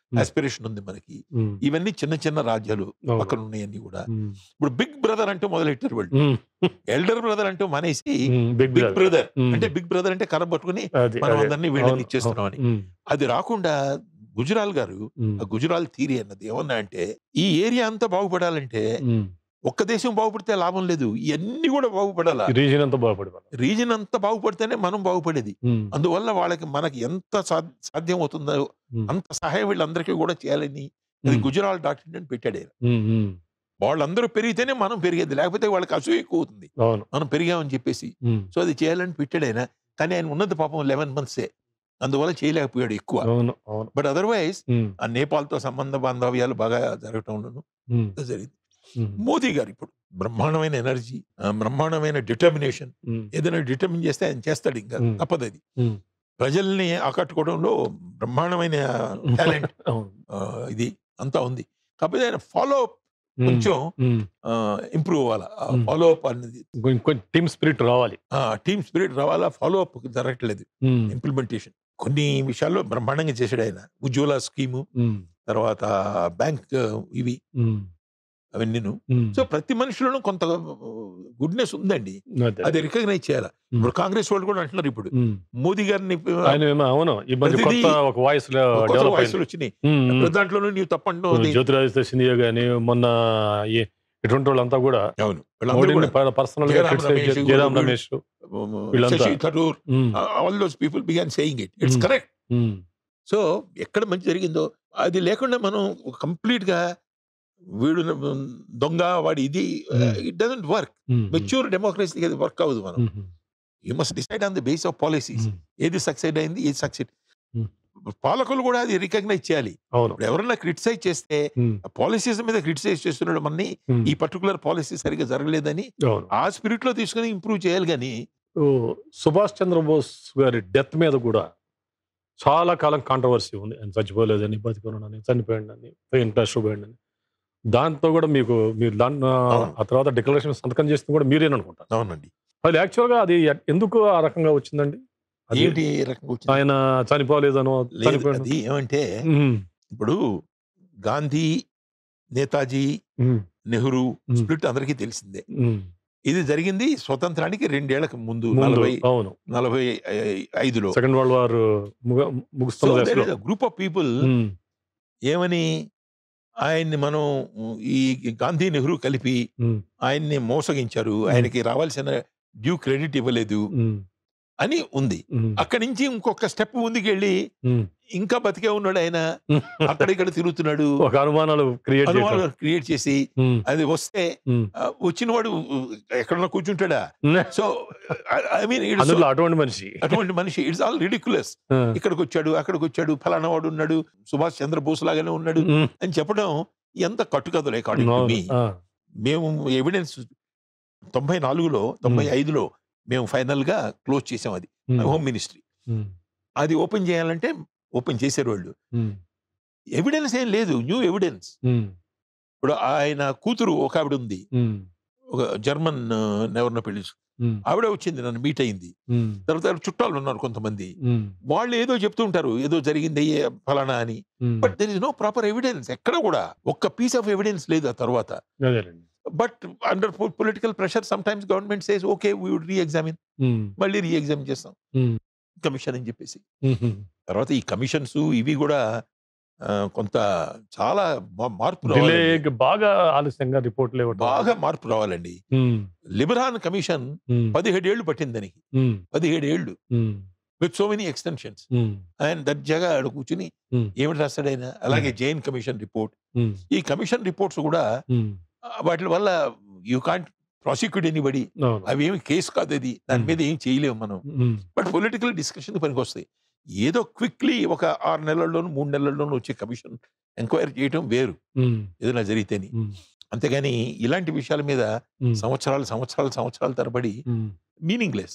ఆస్పిరేషన్ ఉంది మనకి ఉమ్, ఇవన్నీ చిన్న చిన్న రాజ్యాలు అవును. పక్కన ఉన్నాయన్నీ కూడా ఉమ్, ఇప్పుడు బిగ్ బ్రదర్ అంటూ మొదలెట్టారు వాళ్ళు ఉమ్, ఎల్డర్ బ్రదర్ అంటూ మానేసి um, big big brother. Brother um, అంటే బిగ్ బ్రదర్ అంటే కర్ర పట్టుకుని అది, మనం అదే. అందరినీ వీళ్ళని అవును, ఇచ్చేస్తున్నామని ఉమ్, అది రాకుండా గుజరాల్ గారు ఉమ్, ఆ గుజరాల్ థీరీ అన్నది ఏమన్నా అంటే ఈ ఏరియా అంతా బాగుపడాలంటే ఉమ్. ఒక్క దేశం బాగుపడితే లాభం లేదు ఇవన్నీ కూడా బాగుపడాలా ఈ రీజన్ అంతా బాగుపడి రీజన్ అంతా బాగుపడితేనే మనం బాగుపడేది అందువల్ల వాళ్ళకి మనకి ఎంత సా- సాధ్యం అవుతుందో అంత సహాయం వీళ్ళందరికీ కూడా చేయాలని అది గుజరాల్ డాక్టర్ అని పెట్టాడు ఆయన. వాళ్ళందరూ పెరిగితేనే మనం పెరిగేది లేకపోతే వాళ్ళకి అసూయ ఎక్కువ అవుతుంది అవును మనం పెరిగామని చెప్పేసి ఉమ్, సో అది చేయాలని పెట్టాడు ఆయన కానీ ఆయన ఉన్నది పాపం లెవెన్ మంత్సే అందువల్ల చేయలేకపోయాడు ఎక్కువ అవును అవును బట్ అదర్వైజ్ ఉమ్, ఆ నేపాల్తో సంబంధ బాంధవ్యాలు బాగా జరగటంలోనూ ఉమ్, జరిగింది ఉమ్, మోదీ గారు ఇప్పుడు బ్రహ్మాండమైన ఎనర్జీ బ్రహ్మాండమైన డిటర్మినేషన్ ఉమ్, ఏదైనా డిటర్మిన్ చేస్తే ఆయన చేస్తాడు ఇంకా Hmm. తప్పదు అది Hmm. ప్రజల్ని ఆకట్టుకోవడంలో బ్రహ్మాండమైన టాలెంట్ అవును ఇది అంతా ఉంది కాకపోతే ఆయన ఫాలో అప్ ఉమ్, కొంచెం ఉమ్, ఇంప్రూవ్ అవ్వాలా Hmm. ఫాలో అప్ అనేది కొంచెం కొంచెం టీమ్ స్పిరిట్ రావాలి టీమ్ స్పిరిట్ రావాలా ఫాలో అప్ జరగట్లేదు ఉమ్, ఇంప్లిమెంటేషన్ కొన్ని విషయాల్లో బ్రహ్మాండంగా చేశాడు ఆయన ఉజ్వల స్కీము ఉమ్, తర్వాత బ్యాంక్ ఇవి ఉమ్, అవన్నీను ఉమ్. సో ప్రతి మనిషిలోనూ కొంత గుడ్నెస్ ఉందండి అదే. అది రికగ్నైజ్ చేయాలి ఇప్పుడు కాంగ్రెస్ వాళ్ళు కూడా అంటున్నారు ఇప్పుడు ఉమ్. మోదీ గారిని ఆయన ఏమో అవును ఈ మధ్య ప్రతిదీ కొత్త ఒక వాయిస్ కొత్త డెవలప్ వయసులు అయింది వచ్చినాయి ఉమ్, ఉమ్. ప్రతి దాంట్లోనూ నీవు తప్పంటున్నావు అది. జ్యోతిరాదిత్య సింధియా గాని మొన్న ఈ- ఇటువంటి వాళ్ళంతా కూడా అవును వీళ్ళందరూ మోడీని కూడా పర్సనల్ గా జయరాం criticize రమేష్, చేసి- జయరాం వీళ్ళు- రమేష్ um, వీళ్ళంతా. Shashi Tharoor um, all those people began saying it it's Hmm. Correct um, so ఎక్కడ మంచి జరిగిందో అది లేకుండా మనం కంప్లీట్ గా వీడు దొంగ వాడి ఇది Hmm. It doesn't work um, mature డెమోక్రసీకి అది వర్క్ అవ్వదు మనం um, you must decide on the base of policies um, ఏది సక్సెడ్ అయింది ఏది సక్సెడ్ Hmm. పాలకులు కూడా అది రికగ్నైజ్ చేయాలి అవును ఇప్పుడు ఎవరన్నా క్రిటిసైజ్ చేస్తే ఉమ్, పాలసీస్ మీద క్రిటిసైజ్ చేస్తున్నాడు మనని ఉమ్, ఈ పర్టికులర్ పాలసీ సరిగ్గా జరగలేదని అవును ఆ స్పిరిట్ లో తీసుకుని ఇంప్రూవ్ చేయాలి కానీ ఓ, సుభాష్ చంద్రబోస్ గారి డెత్ మీద కూడా చాలా కాలం కాంట్రవర్సీ ఉంది ఆయన చచ్చిపోలేదని బతికున్నాడని చనిపోయాడని ఇంట్రెస్ట్ పోయాడని దాంతో కూడా మీకు మీరు దాన్ని అవును. ఆ తర్వాత డిక్లరేషన్ సంతకం చేసింది కూడా మీరేననుకుంటారు అవునండి అది యాక్చువల్గా అది ఎ- ఎందుకు ఆ రకంగా వచ్చిందండి అది ఏంటి ఈ రకంగా వచ్చింది? ఆయన చనిపోలేదనో లేదు, చనిపోయాడు అది ఏమంటే ఇప్పుడు గాంధీ నేతాజీ నెహ్రూ మ్మ్. స్ప్లిట్ అందరికీ తెలిసిందే ఇది జరిగింది స్వతంత్రానికి రెండేళ్లకు ముందు ముందు నలభై అవును నలభై ఐ- ఐదులో సెకండ్ వరల్డ్ వార్ ముగుస్తున్న దశలో గ్రూప్ ఆఫ్ పీపుల్ ఉమ్, ఏమని ఆయన్ని మనం ఈ గాంధీ నెహ్రూ కలిపి ఉమ్, ఆయన్ని మోసగించారు ఆయనకి రావాల్సిన డ్యూ క్రెడిట్ ఇవ్వలేదు ఉమ్, అని ఉంది ఉమ్, అక్కడి నుంచి ఇంకొక స్టెప్ ముందుకెళ్ళి ఉమ్. ఇంకా బతికే ఉన్నాడు ఆయన అక్కడ ఇక్కడ తిరుగుతున్నాడు ఒక అనుమానాలు క్రియేట్ అనుమానాలు క్రియేట్ చేసి చేశారు అది వస్తే ఆ, వచ్చినవాడు ఎక్కడన్నా కూర్చుంటాడా సో ఐ మీన్ అందులో అటువంటి మనిషి అటువంటి మనిషి ఇట్స్ ఆల్ రిడిక్యులస్ ఆ, ఇక్కడికి వచ్చాడు అక్కడికి వచ్చాడు ఫలానా వాడు ఉన్నాడు సుభాష్ చంద్రబోస్ లాగానే ఉన్నాడు ఉమ్, అని చెప్పడం ఎంత కట్టుకథలే according to అవును, me. ఆ, మేము ఎవిడెన్స్ తొంభై నాలుగులో తొంభై ఐదులో మేము ఫైనల్ గా క్లోజ్ చేసాం అది ఉమ్, హోమ్ మినిస్ట్రీ ఉమ్, అది ఓపెన్ చేయాలంటే ఓపెన్ చేశారు వాళ్ళు ఉమ్, ఎవిడెన్స్ ఏం లేదు న్యూ ఎవిడెన్స్ ఉమ్, ఇప్పుడు ఆయన కూతురు ఒక ఆవిడ ఉంది ఉమ్, ఒక జర్మన్ నెవర్న పెళ్లి ఉమ్, ఆవిడ వచ్చింది నన్ను మీట్ అయింది ఉమ్, తర్వాత ఆవిడ చుట్టాలు ఉన్నారు కొంతమంది ఉమ్, వాళ్ళు ఏదో చెప్తూ ఉంటారు ఏదో జరిగింది ఏ ఫలానా అని um. But there is no proper evidence ఎక్కడ కూడా ఒక్క పీస్ ఆఫ్ ఎవిడెన్స్ లేదు ఆ తర్వాత అదేలేండి but under political pressure sometimes government says okay we would re examine um, మళ్ళీ రీ ఎగ్జామిన్ చేస్తాం ఉమ్, కమిషన్ అని చెప్పేసి ఉమ్, తర్వాత ఈ కమిషన్స్ ఇవి కూడా ఆ, కొంత చాలా మా- మార్పు డిలే రావాలండి. బాగా ఆలస్యంగా రిపోర్ట్లు ఇవ్వటం బాగా మార్పు రావాలండి ఉమ్, లిబరాన్ కమిషన్ ఉమ్, పదిహేడు ఏళ్ళు పట్టింది దానికి ఉమ్, పదిహేడు ఏళ్ళు um, with so many extensions um, ఆయన దర్జాగా ఆడ కూర్చుని Hmm. ఏమిటి రాస్తాడు ఆయన అలాగే జైన్ కమిషన్ రిపోర్ట్ ఉమ్, ఈ కమిషన్ రిపోర్ట్స్ కూడా ఉమ్, ఆ, వాటి వల్ల యూ కాంట్ ప్రాసిక్యూట్ ఎనీబడి అవును. అవి ఏమి కేసు కాదు అది దాని Hmm. మీద ఏం చేయలేము మనం ఉమ్, బట్ పొలిటికల్ డిస్కషన్ పనికి వస్తాయి ఏదో క్విక్లీ ఒక ఆరు నెలల్లోనూ మూడు నెలల్లోనూ వచ్చే కమిషన్ ఎంక్వైరీ చేయడం వేరు ఉమ్, ఏదైనా జరిగితేని ఉమ్, అంతేగాని ఇలాంటి విషయాల మీద ఉమ్, సంవత్సరాలు సంవత్సరాలు సంవత్సరాల తరబడి ఉమ్. మీనింగ్లెస్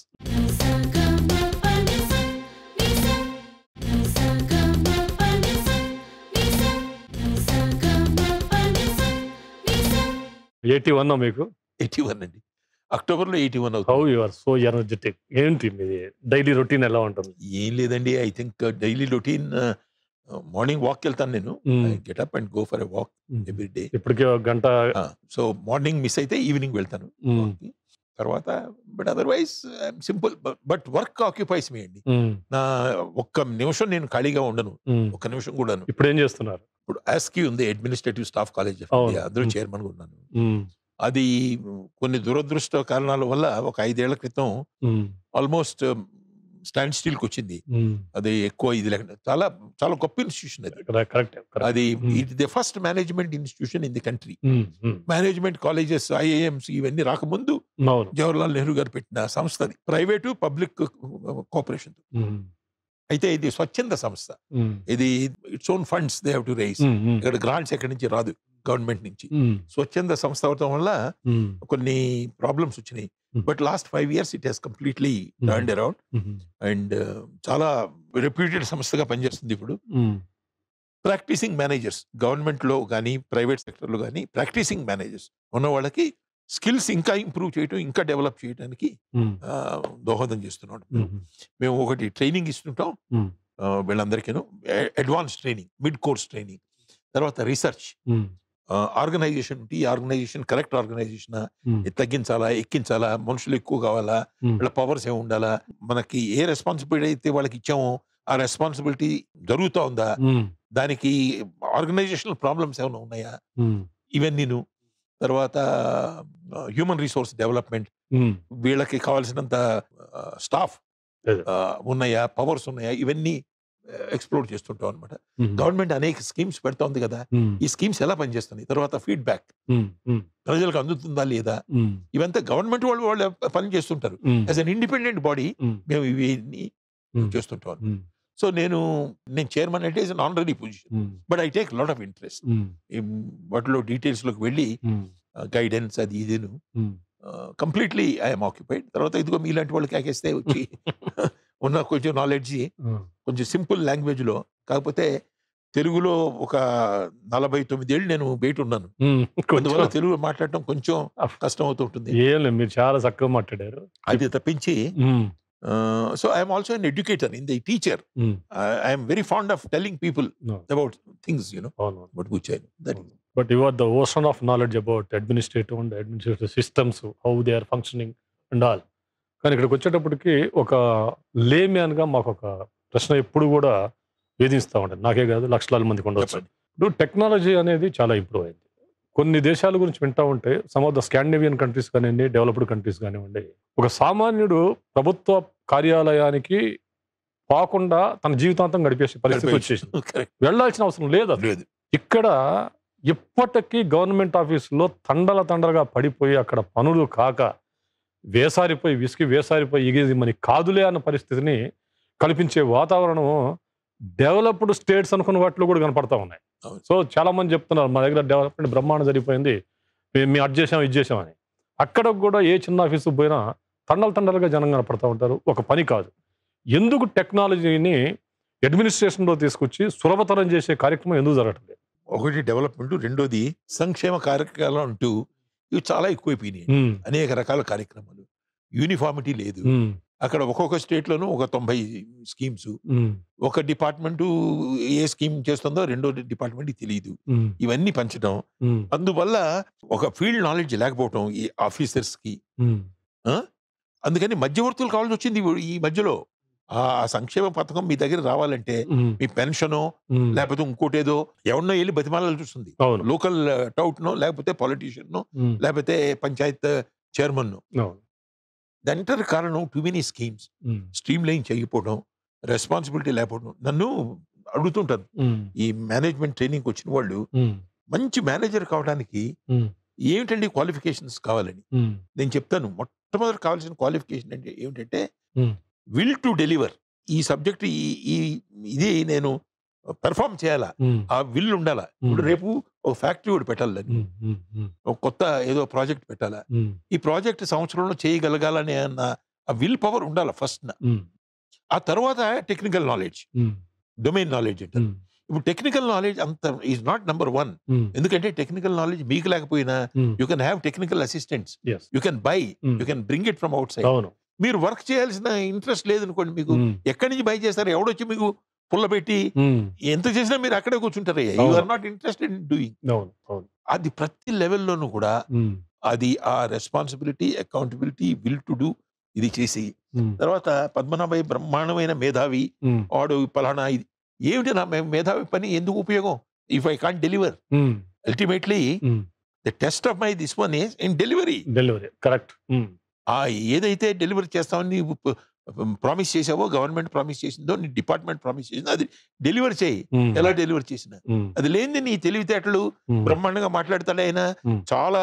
ఎయిటీ వన్ మీకు ఎయిటీ వన్ అండి అక్టోబర్లో ఎయిటీ వన్ హౌ అవుతుంది యు ఆర్ సో ఎనర్జెటిక్ ఏంటి మీది డైలీ రొటీన్ ఎలా ఉంటుంది ఏం లేదండి I think daily routine morning walk వెళ్తాను నేను Mm. Get up and go for a walk um. Every day ఇప్పటికే ఒక గంట సో మార్నింగ్ మిస్ అయితే ఈవినింగ్ వెళ్తాను ఉమ్. walk కి. తర్వాత but otherwise simple but work occupies me అండి ఉమ్. నా ఒక్క నిమిషం నేను ఖాళీగా ఉండను ఉమ్. ఒక్క నిమిషం కూడాను ఇప్పుడు ఏం చేస్తున్నారు ఇప్పుడు ఆస్కి ఉంది అడ్మినిస్ట్రేటివ్ స్టాఫ్ కాలేజ్ ఆఫ్ అవును. ఇండియా అందులో Mm. చైర్మన్ ఉన్నాను ఉమ్. అది కొన్ని దురదృష్ట కారణాల వల్ల ఒక ఐదేళ్ల క్రితం ఉమ్. ఆల్మోస్ట్ స్టాండ్ స్టిల్కి వచ్చింది ఉమ్. అది ఎక్కువ ఇది లేకుండా చాలా చాలా గొప్ప ఇన్స్టిట్యూషన్ అది కరెక్ట్ కరెక్ట్ కరెక్ట్. అది Mm. It the first management institution in the country um. Um. Management colleges IIMs ఇవన్నీ రాకముందు అవును జవహర్లాల్ నెహ్రూ గారు పెట్టిన సంస్థ అది ప్రైవేటు పబ్లిక్ కోఆపరేషన్ ఉమ్. అయితే ఇది స్వచ్ఛంద సంస్థ ఉమ్. ఇది its own funds they have to raise um. Um. ఇక్కడ గ్రాంట్స్ ఎక్కడి నుంచి రాదు గవర్నమెంట్ నుంచి ఉమ్. స్వచ్ఛంద సంస్థ అవటం వల్ల ఉమ్. కొన్ని ప్రాబ్లమ్స్ వచ్చినాయి Mm. But last five years it has completely turn around um. And చాలా రెప్యూటెడ్ సంస్థగా పనిచేస్తుంది ఇప్పుడు ఉమ్. ప్రాక్టీసింగ్ మేనేజర్స్ గవర్నమెంట్లో కానీ ప్రైవేట్ సెక్టర్లో కానీ ప్రాక్టీసింగ్ మేనేజర్స్ ఉన్న వాళ్ళకి స్కిల్స్ ఇంకా ఇంప్రూవ్ చేయడం ఇంకా డెవలప్ చేయడానికి ఉమ్. ఆ, దోహదం చేస్తున్నాం ఉమ్. మేము ఒకటి ట్రైనింగ్ ఇస్తుంటాం Mm. ఆ, వీళ్ళందరికీను advance training mid course training తర్వాత రీసెర్చ్ ఉమ్. ఆర్గనైజేషన్ ఈ ఆర్గనైజేషన్ కరెక్ట్ ఆర్గనైజేషన్ ఉమ్. తగ్గించాలా ఎక్కించాలా మనుషులు ఎక్కువ కావాలా ఉమ్. వీళ్ళ పవర్స్ ఏమి ఉండాలా మనకి ఏ రెస్పాన్సిబిలిటీ అయితే వాళ్ళకి ఇచ్చామో ఆ రెస్పాన్సిబిలిటీ జరుగుతూ ఉందా ఉమ్. దానికి ఆర్గనైజేషనల్ ప్రాబ్లమ్స్ ఏమైనా ఉన్నాయా ఉమ్. ఇవన్నీను తర్వాత హ్యూమన్ రిసోర్స్ డెవలప్మెంట్ ఉమ్. వీళ్ళకి కావాల్సినంత స్టాఫ్ అదే. ఉన్నాయా పవర్స్ ఉన్నాయా ఇవన్నీ ఎక్స్ప్లోర్ చేస్తుంటాం అనమాట ఉమ్. గవర్నమెంట్ అనేక స్కీమ్స్ పెడుతోంది కదా ఉమ్. ఈ స్కీమ్స్ ఎలా పనిచేస్తున్నాయి తర్వాత ఫీడ్బ్యాక్ ఉమ్. ఉమ్. ప్రజలకు అందుతుందా లేదా ఉమ్. ఇవంతా గవర్నమెంట్ వాళ్ళు వాళ్ళు పని చేస్తుంటారు um. As an independent body um. మేము ఇవన్నీ ఉమ్. చేస్తుంటాం ఉమ్. సో నేను నేను చైర్మన్ అంటే is an honorary position um. But I take lot of interest um. వాటిలో డీటెయిల్స్ లోకి వెళ్ళి ఉమ్. గైడెన్స్ అది ఇదిను ఉమ్. కంప్లీట్లీ ఐఎమ్ ఆక్యుపైడ్ తర్వాత ఇదిగో మీలాంటి వాళ్ళు కాకేస్తే వచ్చి ఉన్న కొంచెం నాలెడ్జ్ ఉమ్. కొంచెం సింపుల్ లాంగ్వేజ్ లో కాకపోతే తెలుగులో ఒక నలభై తొమ్మిది ఏళ్ళు నేను బయట ఉన్నాను ఉమ్. అందువల్ల కొంచెం తెలుగు మాట్లాడటం కొంచెం అఫ్- కష్టం అవుతూ ఉంటుంది ఏం లేదు మీరు చాలా చక్కగా మాట్లాడారు అది తప్పించి um. So I'm also an educator in the teacher um. I'm very fond of telling people No. About things you know అవును బట్ కూర్చోను that but you are the ocean of knowledge about administrative and administrative systems how they are functioning and all కానీ ఇక్కడికి వచ్చేటప్పటికి ఒక లేమ్యాన్గా మాకు ఒక ప్రశ్న ఎప్పుడు కూడా వేధిస్తూ ఉంటుంది నాకే కాదు లక్షలాది మందికి ఉండవచ్చు చెప్పండి ఇప్పుడు టెక్నాలజీ అనేది చాలా ఇంప్రూవ్ అయింది కొన్ని దేశాల గురించి వింటా ఉంటే some of the Scandinavian countries కానివ్వండి డెవలప్డ్ కంట్రీస్ కానివ్వండి ఒక సామాన్యుడు ప్రభుత్వ కార్యాలయానికి పోకుండా తన జీవితాంతం గడిపేసే పరిస్థితి వచ్చేసింది కరెక్ట్ వెళ్ళాల్సిన అవసరం లేదు అసలు. లేదు ఇక్కడ ఇప్పటికీ గవర్నమెంట్ ఆఫీసులో తండల తండలుగా పడిపోయి అక్కడ పనులు కాక వేసారిపోయి విసికి వేసారిపోయి ఇది మనకి కాదులే అన్న పరిస్థితిని కల్పించే వాతావరణం డెవలప్డ్ స్టేట్స్ అనుకున్న వాటిలో కూడా కనపడతా ఉన్నాయి అవును. సో చాలా మంది చెప్తున్నారు మా దగ్గర డెవలప్మెంట్ బ్రహ్మాండం జరిగిపోయింది మేము మేము అది చేసాం ఇది చేసామని అక్కడ కూడా ఏ చిన్న ఆఫీసు పోయినా తండలు తండలుగా జనం కనపడతా ఉంటారు ఒక పని కాదు ఎందుకు టెక్నాలజీని అడ్మినిస్ట్రేషన్లో తీసుకొచ్చి సులభతరం చేసే కార్యక్రమం ఎందుకు జరగట్లేదు ఒకటి డెవలప్మెంట్ రెండోది సంక్షేమ కార్యక్రమాలు అంటూ ఇవి చాలా ఎక్కువైపోయినాయి ఉమ్, అనేక రకాల కార్యక్రమాలు యూనిఫార్మిటీ లేదు ఉమ్, అక్కడ ఒక్కొక్క స్టేట్ లోనూ ఒక తొంభై స్కీమ్స్ ఉమ్, ఒక డిపార్ట్మెంట్ ఏ స్కీమ్ చేస్తుందో రెండో డిపార్ట్మెంట్ తెలియదు ఉమ్, ఇవన్నీ పంచడం ఉమ్, అందువల్ల ఒక ఫీల్డ్ నాలెడ్జ్ లేకపోవటం ఈ ఆఫీసర్స్ కి ఉమ్, అందుకని మధ్యవర్తులు కావాల్సి వచ్చింది ఈ- ఈ మధ్యలో ఆ ఆ సంక్షేమ పథకం మీ దగ్గర రావాలంటే ఉమ్, మీ పెన్షనో ఉమ్. లేకపోతే ఇంకోటేదో ఎవరినో వెళ్ళి బతిమాలాలు చూస్తుంది అవును లోకల్ టౌట్నో లేకపోతే పొలిటీషియన్నో ఉమ్, లేకపోతే పంచాయత్ చైర్మన్ అవును దాంటర్ కారణం too many schemes um, streamline చేయకపోవడం రెస్పాన్సిబిలిటీ లేకపోవడం నన్ను అడుగుతుంటారు ఉమ్, ఈ మేనేజ్మెంట్ ట్రైనింగ్ వచ్చిన వాళ్ళు ఉమ్, మంచి మేనేజర్ కావడానికి ఉమ్, ఏమిటండి క్వాలిఫికేషన్స్ కావాలని ఉమ్, నేను చెప్తాను మొట్టమొదటి కావాల్సిన క్వాలిఫికేషన్ అంటే ఏమిటంటే Hmm. విల్ టు డెలివర్ ఈ సబ్జెక్ట్ ఈ ఈ ఇది నేను పెర్ఫామ్ చేయాలా ఉమ్, ఆ విల్ ఉండాలా ఇప్పుడు Hmm. రేపు ఒక ఫ్యాక్టరీ ఒకటి పెట్టాలి దాన్ని. ఉమ్, ఉమ్, ఉమ్, ఒక కొత్త ఏదో ప్రాజెక్ట్ పెట్టాలా ఉమ్, ఈ ప్రాజెక్ట్ సంవత్సరంలో చేయగలగాలనే అన్న ఆ విల్ పవర్ ఉండాలి ఫస్ట్ ఉమ్, ఆ తర్వాత technical knowledge um, domain knowledge అంటారు ఉమ్, ఇప్పుడు టెక్నికల్ నాలెడ్జ్ అంత is not number one um, ఎందుకంటే టెక్నికల్ నాలెడ్జ్ మీకు లేకపోయినా um, you can have technical assistants yes, you can buy um, you can bring it from outside అవును మీరు work చేయాల్సిన ఇంట్రెస్ట్ లేదనుకోండి మీకు ఉమ్, ఎక్కడి నుంచి బై చేస్తారు ఎవడొచ్చి మీకు పుల్లబెట్టి ఉమ్, ఎంత చేసినా మీరు అక్కడే కూర్చుంటారయ్యా యూ అవును. Are not interested in doing అవును అవును అది ప్రతి లెవెల్లోనూ కూడా ఉమ్, అది ఆ responsibility accountability will to do ఇది చేసి ఉమ్, తర్వాత పద్మనాభయ్య బ్రహ్మాండమైన మేధావి ఉమ్, వాడు పలానా ఇది ఏమిటి నా మే- మేధావి పని ఎందుకు ఉపయోగం if I can't deliver um, ultimately um. The test of my this one is in delivery delivery correct um, ఆ ఏదైతే డెలివరీ చేస్తామని ప్రామిస్ చేసావో గవర్నమెంట్ ప్రామిస్ చేసిందో నీ డిపార్ట్మెంట్ ప్రామిస్ చేసిందో అది డెలివరీ చేయి ఉమ్, ఎలా డెలివరీ చేసినా ఉమ్, అది లేనిది నీ తెలివితేటలు ఉమ్, బ్రహ్మాండంగా మాట్లాడతాడు ఆయన Hmm. చాలా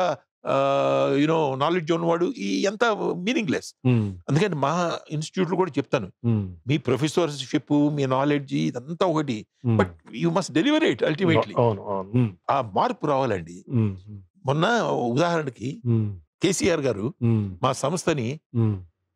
యూనో నాలెడ్జ్ ఉన్నవాడు ఈ ఎంత మీనింగ్లెస్ ఉమ్, అందుకని మా ఇన్స్టిట్యూట్లో కూడా చెప్తాను ఉమ్, మీ ప్రొఫెసర్షిప్ మీ నాలెడ్జ్ ఇదంతా ఒకటి um. But you must deliver it ultimately అవును అవును ఉమ్, ఆ మార్పు రావాలండి ఉమ్, మొన్న ఉదాహరణకి ఉమ్, కేసీఆర్ గారు ఉమ్, మా సంస్థని ఉమ్,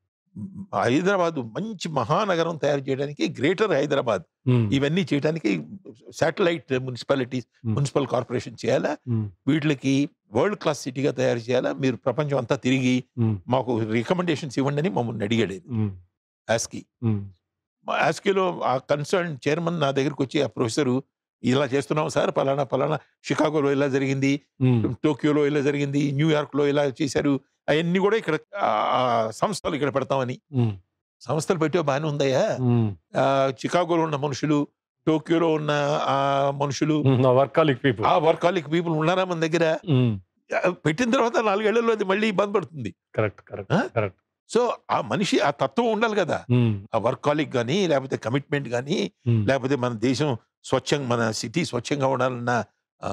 హైదరాబాద్ మంచి మహానగరం తయారు చేయడానికి గ్రేటర్ హైదరాబాద్ ఉమ్, ఇవన్నీ చేయడానికి satellite municipalities Hmm. Municipal corporation చేయాలా ఉమ్, వీటికి వరల్డ్ క్లాస్ సిటీగా తయారు చేయాలా మీరు ప్రపంచం అంతా తిరిగి ఉమ్, మాకు రికమెండేషన్స్ ఇవ్వండి అని మమ్మల్ని అడిగాడు ఉమ్, ఆస్కి ఉమ్, మా ఆస్కీలో ఆ కన్సర్న్ చైర్మన్ నా దగ్గరికి వచ్చి ఆ ప్రొఫెసరు ఇలా చేస్తున్నాం సార్ పలానా పలానా షికాగోలో ఇలా జరిగింది ఉమ్, టోక్యోలో ఇలా జరిగింది న్యూయార్క్లో ఇలా చేశారు అవన్నీ కూడా ఇక్కడ ఆ, ఆ సంస్థలు ఇక్కడ పెడతామని ఉమ్, సంస్థలు పెట్టే బాగానే ఉందయ్యా ఉమ్, ఆ, చికాగోలో ఉన్న మనుషులు టోక్యోలో ఉన్న ఆ మనుషులు ఉమ్, వర్కాలిక్ పీపుల్ ఆ వర్కాలిక్ పీపుల్ ఉన్నారా మన దగ్గర ఆ, పెట్టిన తర్వాత నాలుగేళ్లలో అది మళ్ళీ ఇబ్బంది పడుతుంది కరెక్ట్ కరెక్ట్ ఆ? కరెక్ట్ సో ఆ మనిషి ఆ తత్వం ఉండాలి కదా ఉమ్, ఆ వర్కాలిక్ కానీ లేకపోతే కమిట్మెంట్ కానీ ఉమ్, లేకపోతే మన దేశం స్వచ్ఛంగా మన సిటీ స్వచ్ఛంగా ఉండాలన్న ఆ,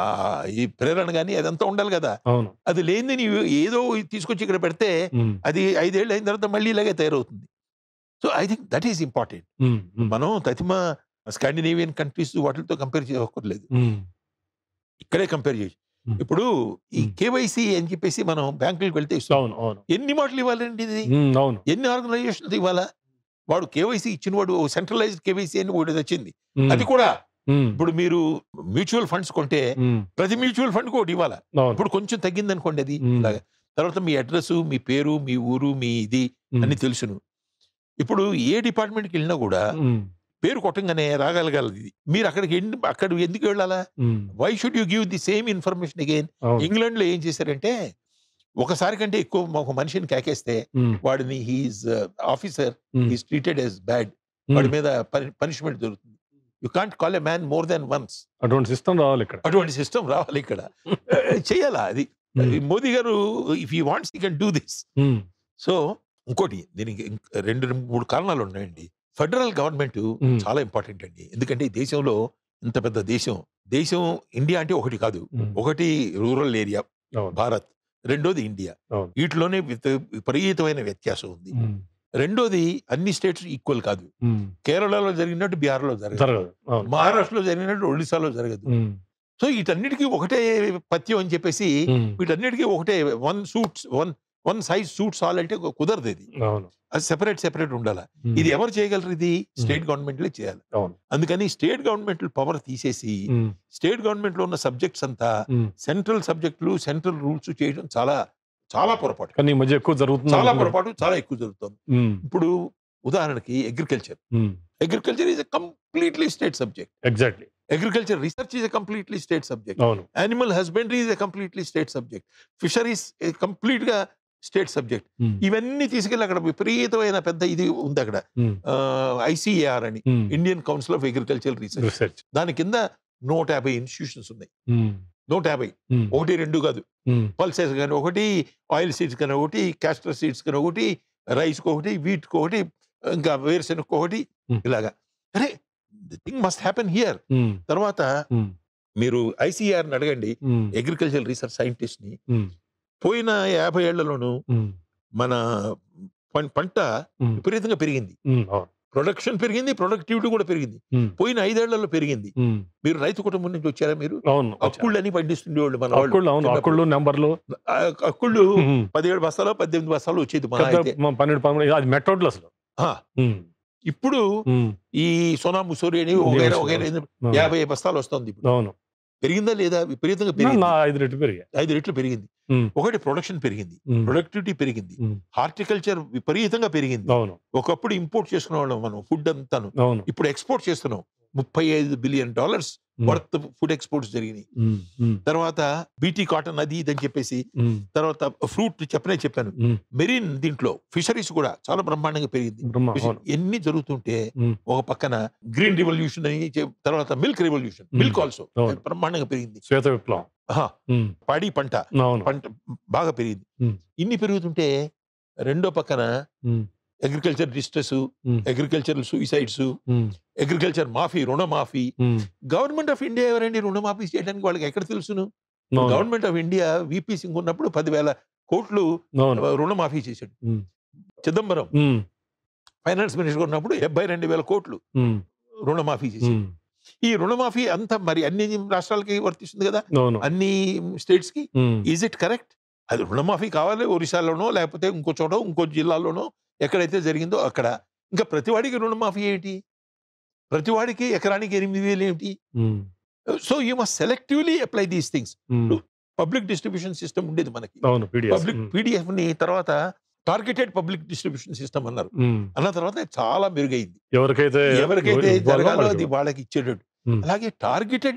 ఈ ప్రేరణ కానీ అదంతా ఉండాలి కదా అవును అది లేని నీవు ఏదో తీసుకొచ్చి ఇక్కడ పెడితే ఉమ్, అది ఐదేళ్ళు అయిన తర్వాత మళ్ళీ ఇలాగే తయారవుతుంది so I think that is important um, um, మనం తతిమ స్కాండినేవియన్ కంట్రీస్ వాటితో కంపేర్ చేసుకోకర్లేదు ఉమ్, ఇక్కడే కంపేర్ చేసి Hmm. ఇప్పుడు ఈ Hmm. కేవైసీ అని చెప్పేసి మనం బ్యాంకులకు వెళ్తే ఇస్తాం అవును అవును ఎన్ని మాటలు ఇవ్వాలండి ఇది ఉమ్, అవును ఎన్ని ఆర్గనైజేషన్స్ ఇవ్వాలా వాడు కేవైసీ ఇచ్చిన వాడు సెంట్రలైజ్డ్ కేవైసీ అని ఒకటి వచ్చింది ఉమ్, అది కూడా ఉమ్, ఇప్పుడు మీరు మ్యూచువల్ ఫండ్స్ కొంటే ఉమ్, ప్రతి మ్యూచువల్ ఫండ్ ఒకటి ఇవ్వాలా అవును ఇప్పుడు కొంచెం తగ్గింది అనుకోండి అది Hmm. ఇలాగా తర్వాత మీ అడ్రస్ మీ పేరు మీ ఊరు మీ ఇది ఉమ్, అని తెలుసును ఇప్పుడు ఏ డిపార్ట్మెంట్కి వెళ్ళినా కూడా ఉమ్, పేరు కొట్టంగానే రాగలగాలి ఇది మీరు అక్కడికి ఎందు అక్కడ ఎందుకు వెళ్ళాలా um, why should you give the same information again అవును ఇంగ్లాండ్ లో ఏం చేశారంటే ఒకసారి కంటే ఎక్కువ ఒక మనిషిని కేకేస్తే ఉమ్, వాడిని he's officer um, he's treated as bad ఉమ్, వాడి మీద పనిష్మెంట్ దొరుకుతుంది you can't call a man more than once అటువంటి సిస్టమ్ రావాలి ఇక్కడ అటువంటి సిస్టమ్ రావాలి ఇక్కడ చేయాలా అది ఉమ్, మోదీ గారు if you wants you can do this um, so ఇంకోటి దీనికి ఇంక రెండు మూడు కారణాలు ఉన్నాయండి ఫెడరల్ గవర్నమెంట్ ఉమ్, చాలా ఇంపార్టెంట్ అండి ఎందుకంటే ఈ దేశంలో ఇంత పెద్ద దేశం దేశం ఇండియా అంటే ఒకటి కాదు ఉమ్, ఒకటి రూరల్ ఏరియా అవును భారత్ రెండోది ఇండియా అవును. వీటిలోనే విత- విపరీతమైన వ్యత్యాసం ఉంది ఉమ్, రెండోది అన్ని స్టేట్స్ ఈక్వల్ కాదు ఉమ్, కేరళలో జరిగినట్టు బీహార్లో జరగదు జరగదు అవును మహారాష్ట్రలో జరిగినట్టు ఒడిశాలో జరగదు ఉమ్, సో వీటన్నిటికీ ఒకటే పథ్యం అని చెప్పేసి ఉమ్, వీటన్నిటికీ ఒకటే one suits one one size suits all అంటే కుదరదు ఇది అవును అది సెపరేట్ సెపరేట్ ఉండాలి ఉమ్, ఇది ఎవరు చేయగలరు ఇది స్టేట్ గవర్నమెంట్లే చేయాలి అవును అందుకని స్టేట్ గవర్నమెంట్ పవర్ తీసేసి ఉమ్, స్టేట్ గవర్నమెంట్ లో ఉన్న సబ్జెక్ట్స్ అంతా ఉమ్. సెంట్రల్ సబ్జెక్టులు సెంట్రల్ రూల్స్ చేయడం చాలా చాలా పొరపాటు కానీ ఈ మధ్య ఎక్కువ జరుగుతుంది చాలా అనుకుంటా. పొరపాటు చాలా ఎక్కువ జరుగుతుంది ఉమ్, ఇప్పుడు ఉదాహరణకి agriculture um, agriculture is a completely state subject exactly agriculture research is a completely state subject అవును animal husbandry is a completely state subject fisheries complete గా స్టేట్ సబ్జెక్ట్ ఉమ్, ఇవన్నీ తీసుకెళ్ళి అక్కడ విపరీతమైన పెద్ద ఇది ఉంది అక్కడ ఉమ్, ఐసీఏఆర్ అని ఉమ్, Indian council of agriculture research research దాని కింద నూట యాభై ఇన్స్టిట్యూషన్స్ ఉన్నాయి ఉమ్, నూట యాభై ఉమ్, ఒకటి రెండు కాదు ఉమ్, పల్సెస్ కానీ ఒకటి ఆయిల్ సీడ్స్ కానీ ఒకటి క్యాస్టర్ సీడ్స్ కానీ ఒకటి రైస్కి ఒకటి వీట్కి ఒకటి ఇంకా వేరుశెనగకి ఒకటి Hmm. ఇలాగా అరే the thing must happen here ఉమ్, తర్వాత ఉమ్, మీరు ఐసీఆర్ని అడగండి ఉమ్, అగ్రికల్చర్ రీసెర్చ్ సైంటిస్ట్ని ఉమ్, పోయిన యాభై ఏళ్లలోనూ ఉమ్, మన పం- పంట ఉమ్, విపరీతంగా పెరిగింది ఉమ్, అవును ప్రొడక్షన్ పెరిగింది ప్రొడక్టివిటీ కూడా పెరిగింది ఉమ్, పోయిన ఐదేళ్లలో పెరిగింది ఉమ్, మీరు రైతు కుటుంబం నుంచి వచ్చారా మీరు అవును అక్కుళ్ళు అని పండిస్తుండేవాళ్ళు మన వాళ్ళు అక్కుళ్ళు అవును చిన్నప్పుడు. అక్కుళ్ళు నెంబర్లు ఆ అక్కుళ్ళు ఉమ్, పదిహేడు బస్తాలు పద్దెనిమిది బస్తాలు వచ్చేది మహా పెద్ద అయితే మ- పన్నెండు పన్నెండు అది మెట్రోడ్లు అసలు ఆ, ఉమ్, ఇప్పుడు ఉమ్, ఈ సోనా ముసూరి అని ఇది ఒకైనా వస్తుంది, ఒకైనా అవును. యాభై బస్తాలు వస్తుంది ఇప్పుడు అవును పెరిగిందా లేదా విపరీతంగా నా పెరిగింది ఐదు రెట్లు పెరిగాయి ఐదు రెట్లు పెరిగింది ఉమ్. ఒకటి ప్రొడక్షన్ పెరిగింది ఉమ్. ప్రొడక్టివిటీ పెరిగింది ఉమ్. హార్టికల్చర్ విపరీతంగా పెరిగింది అవును ఒకప్పుడు ఇంపోర్ట్ చేసుకునే వాళ్ళం మనం ఫుడ్ అంతాను అవును ఇప్పుడు ఎక్స్పోర్ట్ చేస్తున్నాం ముప్పై ఐదు billion dollars um. Worth food exports జరిగినాయి ఉమ్. ఉమ్. తర్వాత బీటీ కాటన్ అది ఇది అని చెప్పేసి ఉమ్. తర్వాత ఫ్రూట్ చెప్పనే చెప్పాను ఉమ్. మెరీన్ దీంట్లో ఫిషరీస్ కూడా చాలా బ్రహ్మాండంగా పెరిగింది బ్రహ్మ ఫిష- అవును ఎన్ని జరుగుతుంటే ఉమ్. ఒక పక్కన గ్రీన్ రివల్యూషన్ అని చెప్- తర్వాత milk revolution um. Milk also అవును. బ్రహ్మాండంగా పెరిగింది శ్వేత విప్లవం ఆహా, ఉమ్. పాడి పంట అవును పంట బాగా పెరిగింది ఉమ్. ఇన్ని పెరుగుతుంటే రెండో పక్కన ఉమ్. Agriculture distress um. Agricultural suicides um. Agriculture మాఫీ రుణమాఫీ ఉమ్. గవర్నమెంట్ ఆఫ్ ఇండియా ఎవరండి రుణమాఫీ చేయడానికి వాళ్ళకి ఎక్కడ తెలుసును అవును government of India VP Singh ఉన్నప్పుడు పదివేల కోట్లు అవును రుణమాఫీ చేశాడు ఉమ్. చిదంబరం ఉమ్. ఫైనాన్స్ మినిస్టర్ ఉన్నప్పుడు డెబ్బై రెండు వేల కోట్లు ఉమ్. రుణమాఫీ చేశాడు ఉమ్. ఈ రుణమాఫీ అంతా మరి అన్ని రాష్ట్రాలకి వర్తిస్తుంది కదా అవును అన్ని స్టేట్స్ కి ఉమ్. ఈజ్ ఇట్ కరెక్ట్ అది రుణమాఫీ కావాలి ఒరిస్సాలోనో లేకపోతే ఇంకో చోట ఇంకో జిల్లాలోనో ఎక్కడైతే జరిగిందో అక్కడ ఇంకా ప్రతివాడికి రుణమాఫీ ఏంటి ప్రతివాడికి ఎకరానికి ఎనిమిది వేలు ఏంటి um. So you must selectively apply these things um. Public distribution system ఉండేది మనకి అవును పీడిఎస్ పబ్లిక్ పీడిఎఫ్ ని తర్వాత టార్గెటెడ్ పబ్లిక్ డిస్ట్రిబ్యూషన్ సిస్టమ్ అన్నారు ఉమ్. అన్న తర్వాత చాలా మెరుగైంది ఎవరికైతే ఎవరికైతే ఇవ్వాలో జరగాలో వాళ్ళకి అది వాళ్ళకి ఇచ్చేటట్టు Hmm. అలాగే టార్గెటెడ్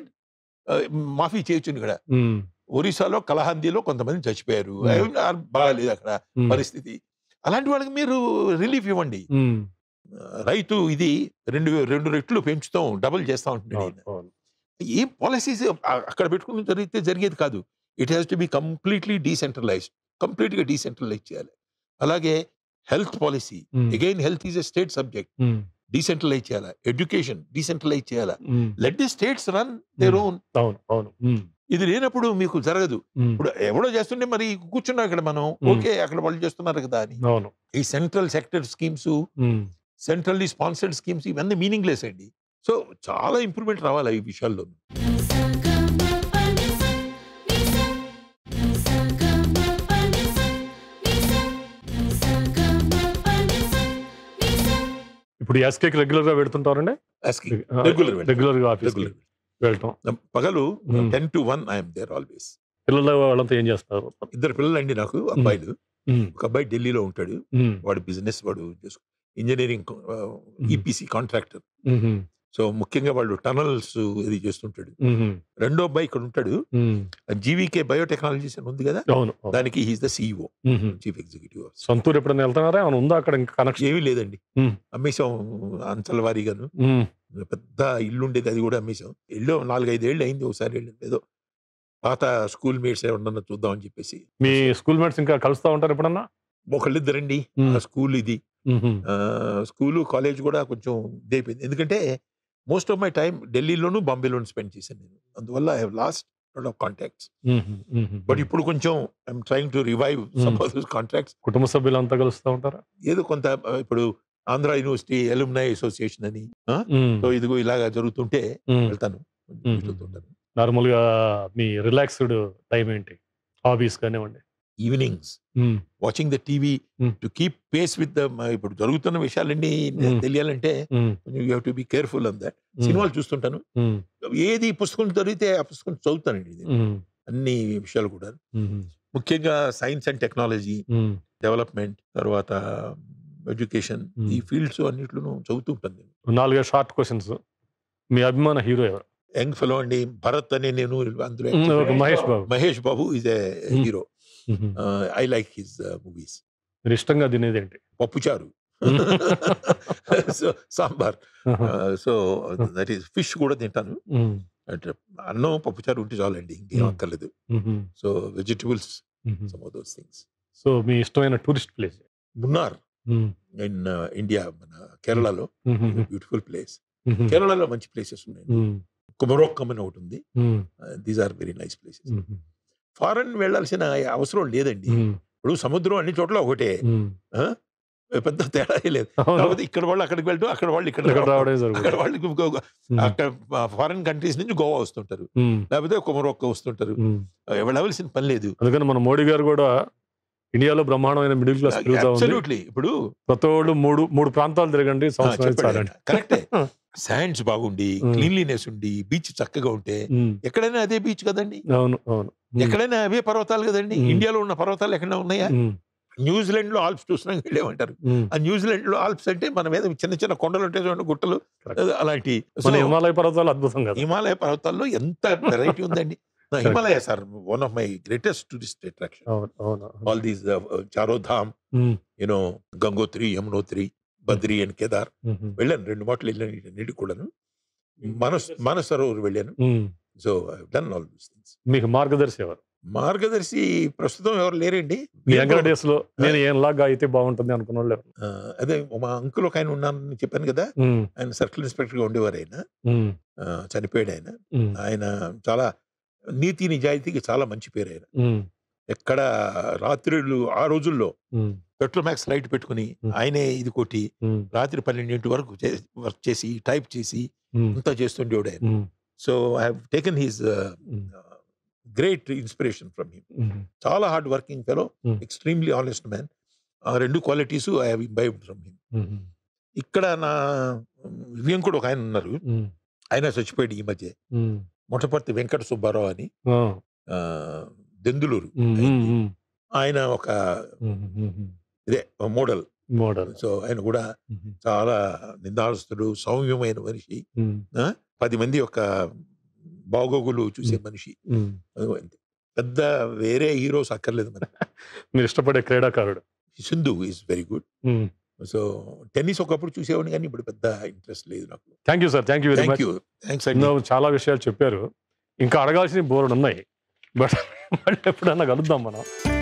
మాఫీ చేయొచ్చు ఇక్కడ ఉమ్. ఒరిస్సాలో కలహందిలో కొంతమంది చచ్చిపోయారు Hmm. అవి ఆ బాగాలేదు అక్కడ ఉమ్. పరిస్థితి అలాంటి వాళ్ళకి మీరు రిలీఫ్ ఇవ్వండి ఉమ్. రైతు ఇది రెండు రెండు రెట్లు పెంచుతాం డబుల్ చేస్తా ఉంటున్నాడు అవును, ఈయన. అవును. ఏం పాలసీస్ అక్కడ పెట్టుకుని జరిగితే జరిగేది కాదు it has to be completely decentralized complete గా డీసెంట్రలైజ్ చేయాలి అలాగే health policy um. Again health is a state subject um. Decentralize చేయాలా ఎడ్యుకేషన్ డీసెంట్రలైజ్ చేయాలా um. Let the states run their own అవును అవును ఉమ్. ఇది లేనప్పుడు మీకు జరగదు ఉమ్. ఇప్పుడు ఎవడో చేస్తుంటే మరి కూర్చున్నాం ఇక్కడ మనం Hmm. ఓకే అక్కడ వాళ్ళు చేస్తున్నారు కదా అని అవును ఈ central sector schemes um. Centrally sponsored schemes ఇవన్నీ మీనింగ్లెస్ అండి సో చాలా ఇంప్రూవ్మెంట్ రావాలి ఈ విషయాల్లో ఇప్పుడు ఎస్కేకి రెగ్యులర్ గా పెడుతుంటారండి Asking. Regular వెళ్ళటం. రెగ్యులర్ గా ఆఫీస్ Regular. వెళ్ళటం పగలు Hmm. Ten to one I'm there always పిల్లల వాళ్ళంతా ఏం చేస్తారు ఇద్దరు పిల్లలండి నాకు అబ్బాయిలు ఉమ్. ఒక అబ్బాయి ఢిల్లీలో ఉంటాడు ఉమ్. వాడు బిజినెస్ వాడు engineering EPC contractor um. So ముఖ్యంగా వాళ్ళు టనల్స్ ఇది చేస్తుంటాడు ఉమ్. రెండో అబ్బాయి ఇక్కడ ఉంటాడు ఉమ్. జీవీకే బయోటెక్నాలజీస్ అని ఉంది కదా అవును అవును. దానికి he's the CEO um. Chief executive officer సొంతూరు ఎప్పుడైనా వెళ్తున్నారా ఏమైనా ఉందా అక్కడ ఇంకా కనెక్షన్ ఏమీ లేదండి Hmm. అమ్మేశాం అంచల వారీగాను ఉమ్. పెద్ద ఇల్లు ఉండేది అది కూడా అమ్మేశాం ఇల్లు నాలుగైదేళ్ళు అయింది ఒకసారి వెళ్ళింది ఏదో పాత స్కూల్ మేట్స్ ఎవరన్నా చూద్దామని చెప్పేసి మీ స్కూల్ మేట్స్ ఇంకా కలుస్తా ఉంటారు ఎప్పుడన్నా ఒకళ్ళిద్దరండి Hmm. ఆ స్కూల్ ఇది ఉమ్. స్కూలు కాలేజ్ కూడా కొంచెం ఇదైపోయింది ఎందుకంటే మోస్ట్ ఆఫ్ మై టైం ఢిల్లీలోను బాంబేలోను స్పెండ్ చేశాను నేను అందువల్ల I have lost lot of contacts um. Um. But ఇప్పుడు కొంచెం I'm trying to revive some of those contracts కుటుంబ సభ్యులంతా కలుస్తా ఉంటారా ఏదో కొంత ఆ, ఇప్పుడు ఆంధ్ర యూనివర్సిటీ ఎలుమినై అసోసియేషన్ అని ఆ? ఉమ్. సో ఇదిగో ఇలాగా జరుగుతుంటే ఉమ్. వెళ్తాను Hmm. వెళ్తుంటాను నార్మల్ గా మీ రిలాక్స్డ్ టైం ఏంటి హాబీస్ కానివ్వండి evenings um. Watching the TV Hmm. To keep pace with the ఇప్పుడు జరుగుతున్న విషయాలన్నీ Hmm. తెలియాలంటే um. You have to be careful on that um. సినిమాలు చూస్తుంటాను ఉమ్. ఏది పుస్తకం దొరికితే ఆ పుస్తకం చదువుతానండి నేను. ఉమ్. అన్ని విషయాలు కూడా ఉమ్. ముఖ్యంగా science and technology um. Development తర్వాత ఎడ్యుకేషన్ Hmm. ఈ ఫీల్డ్స్ అన్నిట్లోనూ చదువుతూ ఉంటాను నేను నాలుగే షార్ట్ క్వశ్చన్స్ మీ అభిమాన హీరో ఎవరు యంగ్ ఫెలో అండి భరత్ అనే నేను అందులో Hmm, okay, Mahesh Babu. Mahesh Babu is a Hmm. Hero um. I like his movies మీరు ఇష్టంగా తినేది ఏంటి పప్పుచారు so sambar so that is fish కూడా తింటాను ఉమ్. అంటే అన్నం పప్పుచారు ఉంటే చాలండి ఇంకేం Hmm. అక్కర్లేదు ఉమ్. So vegetables um. Some of those things so మీ ఇష్టమైన tourist place Munnar um. In India మన కేరళలో ఉమ్. బ్యూటిఫుల్ ప్లేస్ ఉమ్. కేరళలో మంచి ప్లేసెస్ ఉన్నాయి ఉమ్. కుమరోక్కం అని ఒకటి ఉంది ఉమ్. These are very nice places um. Foreign వెళ్ళాల్సిన అవసరం లేదండి ఉమ్. ఇప్పుడు సముద్రం అన్ని చోట్ల ఒకటే ఉమ్. ఆ? పెద్ద తేడా లేదు అవును. కాకపోతే ఇక్కడ వాళ్ళు అక్కడికి వెళ్ళటం అక్కడ వాళ్ళు ఇక్కడ ఇక్కడ రావడం. రావడమే అక్కడ జరుగుతుంది వాళ్ళు ఇంకో- ఉమ్. అక్కడ ఫారెన్ కంట్రీస్ నుంచి గోవా వస్తుంటారు ఉమ్. లేకపోతే కుమరోక్క వస్తుంటారు ఉమ్. వెళ్ళవలసిన పని లేదు అందుకని మన మోడీ గారు కూడా ఇండియాలో బ్రహ్మాండమైన మిడిల్ క్లాస్ పెరుగుతా ఉంది అబ్సల్యూట్లీ ఇప్పుడు ప్రతి ఒళ్ళు మూడు మూడు ప్రాంతాలు తిరగండి సంవత్సరం చాలండి కరెక్టే శాండ్స్ బాగుండి Mm. క్లీన్లీనెస్ ఉండి బీచ్ చక్కగా ఉంటే ఉమ్, ఎక్కడైనా అదే బీచ్ కదండి అవును అవును ఉమ్, ఎక్కడైనా అవే పర్వతాలు కదండి Mm. ఇండియాలో ఉన్న పర్వతాలు ఎక్కడైనా ఉన్నాయా ఉమ్, న్యూజిలాండ్ లో ఆల్ప్స్ చూసినాక వెళ్ళేమంటారు ఉమ్. ఆ న్యూజిలాండ్ లో ఆల్ప్స్ అంటే మన మీద చిన్న చిన్న కొండలు ఉంటాయి చూడండి గుట్టలు Correct. అలాంటి మన So, హిమాలయ పర్వతాలు అద్భుతం కదా హిమాలయ పర్వతాల్లో ఎంత వెరైటీ ఉందండి నా Himalaya sir one of my greatest tourist attraction అవును అవును all these Chardham um, you know Gangotri Yamunotri Badri and Kedar um, వెళ్ళాను రెండు మాటలు వెళ్ళాను నీటి కూడాను మనస్ మనసరోవర్ వెళ్ళాను ఉమ్. So done all these things మీకు మార్గదర్శి ఎవరు మార్గదర్శి ప్రస్తుతం ఎవరు లేరండి మీ యంగర్ డేస్ లో నేను ఏంలాగా అయితే బాగుంటుంది అనుకున్న వాళ్ళు ఎవరు? ఆ, అదే మా అంకుల్ ఒక ఆయన ఉన్నానని చెప్పాను కదా ఉమ్, ఆయన సర్కిల్ ఇన్స్పెక్టర్ గా ఉండేవారు ఆయన ఉమ్, ఆ, చనిపోయాడు ఆయన ఉమ్, ఆయన చాలా నీతి నిజాయితీకి చాలా మంచి పేరు ఆయన ఉమ్, ఎక్కడ రాత్రులు ఆ రోజుల్లో ఉమ్, పెట్రోమాక్స్ లైట్ పెట్టుకుని Hmm. ఆయనే ఇది కొట్టి ఉమ్, రాత్రి పన్నెండింటి వరకు చే- వర్క్ చేసి టైప్ చేసి ఉమ్, అంతా చేస్తుండేవాడు ఆయన ఉమ్, so I have taken his um, great inspiration from him um, చాలా hard working fellow Hmm. Extremely honest man ఆ రెండు qualities I have imbibed from him ఉమ్, ఇక్కడ నా విలియం కూడా ఒక ఆయన ఉన్నారు ఉమ్, ఆయన చచ్చిపోయాడు ఈ మధ్య ఉమ్, మొట్టపర్తి వెంకట సుబ్బారావు అని ఆ, ఆ, దెందులూరు ఉమ్, ఉమ్, ఉమ్, ఆయన ఒక ఉమ్, ఉమ్, ఉమ్. ఇదే మోడల్ మోడల్ సో ఆయన కూడా ఉమ్, చాలా నిందాస్తుడు సౌమ్యమైన మనిషి ఉమ్, పది మంది యొక్క బాగోగులు చూసే Hmm. మనిషి ఉమ్. అదిగో అంతే. పెద్ద వేరే హీరోస్ అక్కర్లేదు మనకి మీరు ఇష్టపడే క్రీడాకారుడు Sindhu is very good um. So tennis ఒకప్పుడు చూసేవాడిని కానీ ఇప్పుడు పెద్ద ఇంట్రెస్ట్ లేదు నాకు thank you sir thank you very thank much you thanks అండి ఎన్నో చాలా విషయాలు చెప్పారు ఇంకా అడగాల్సిన బోర్డు ఉన్నాయి బట్ మళ్ళీ ఎప్పుడన్నా కలుద్దాం మనం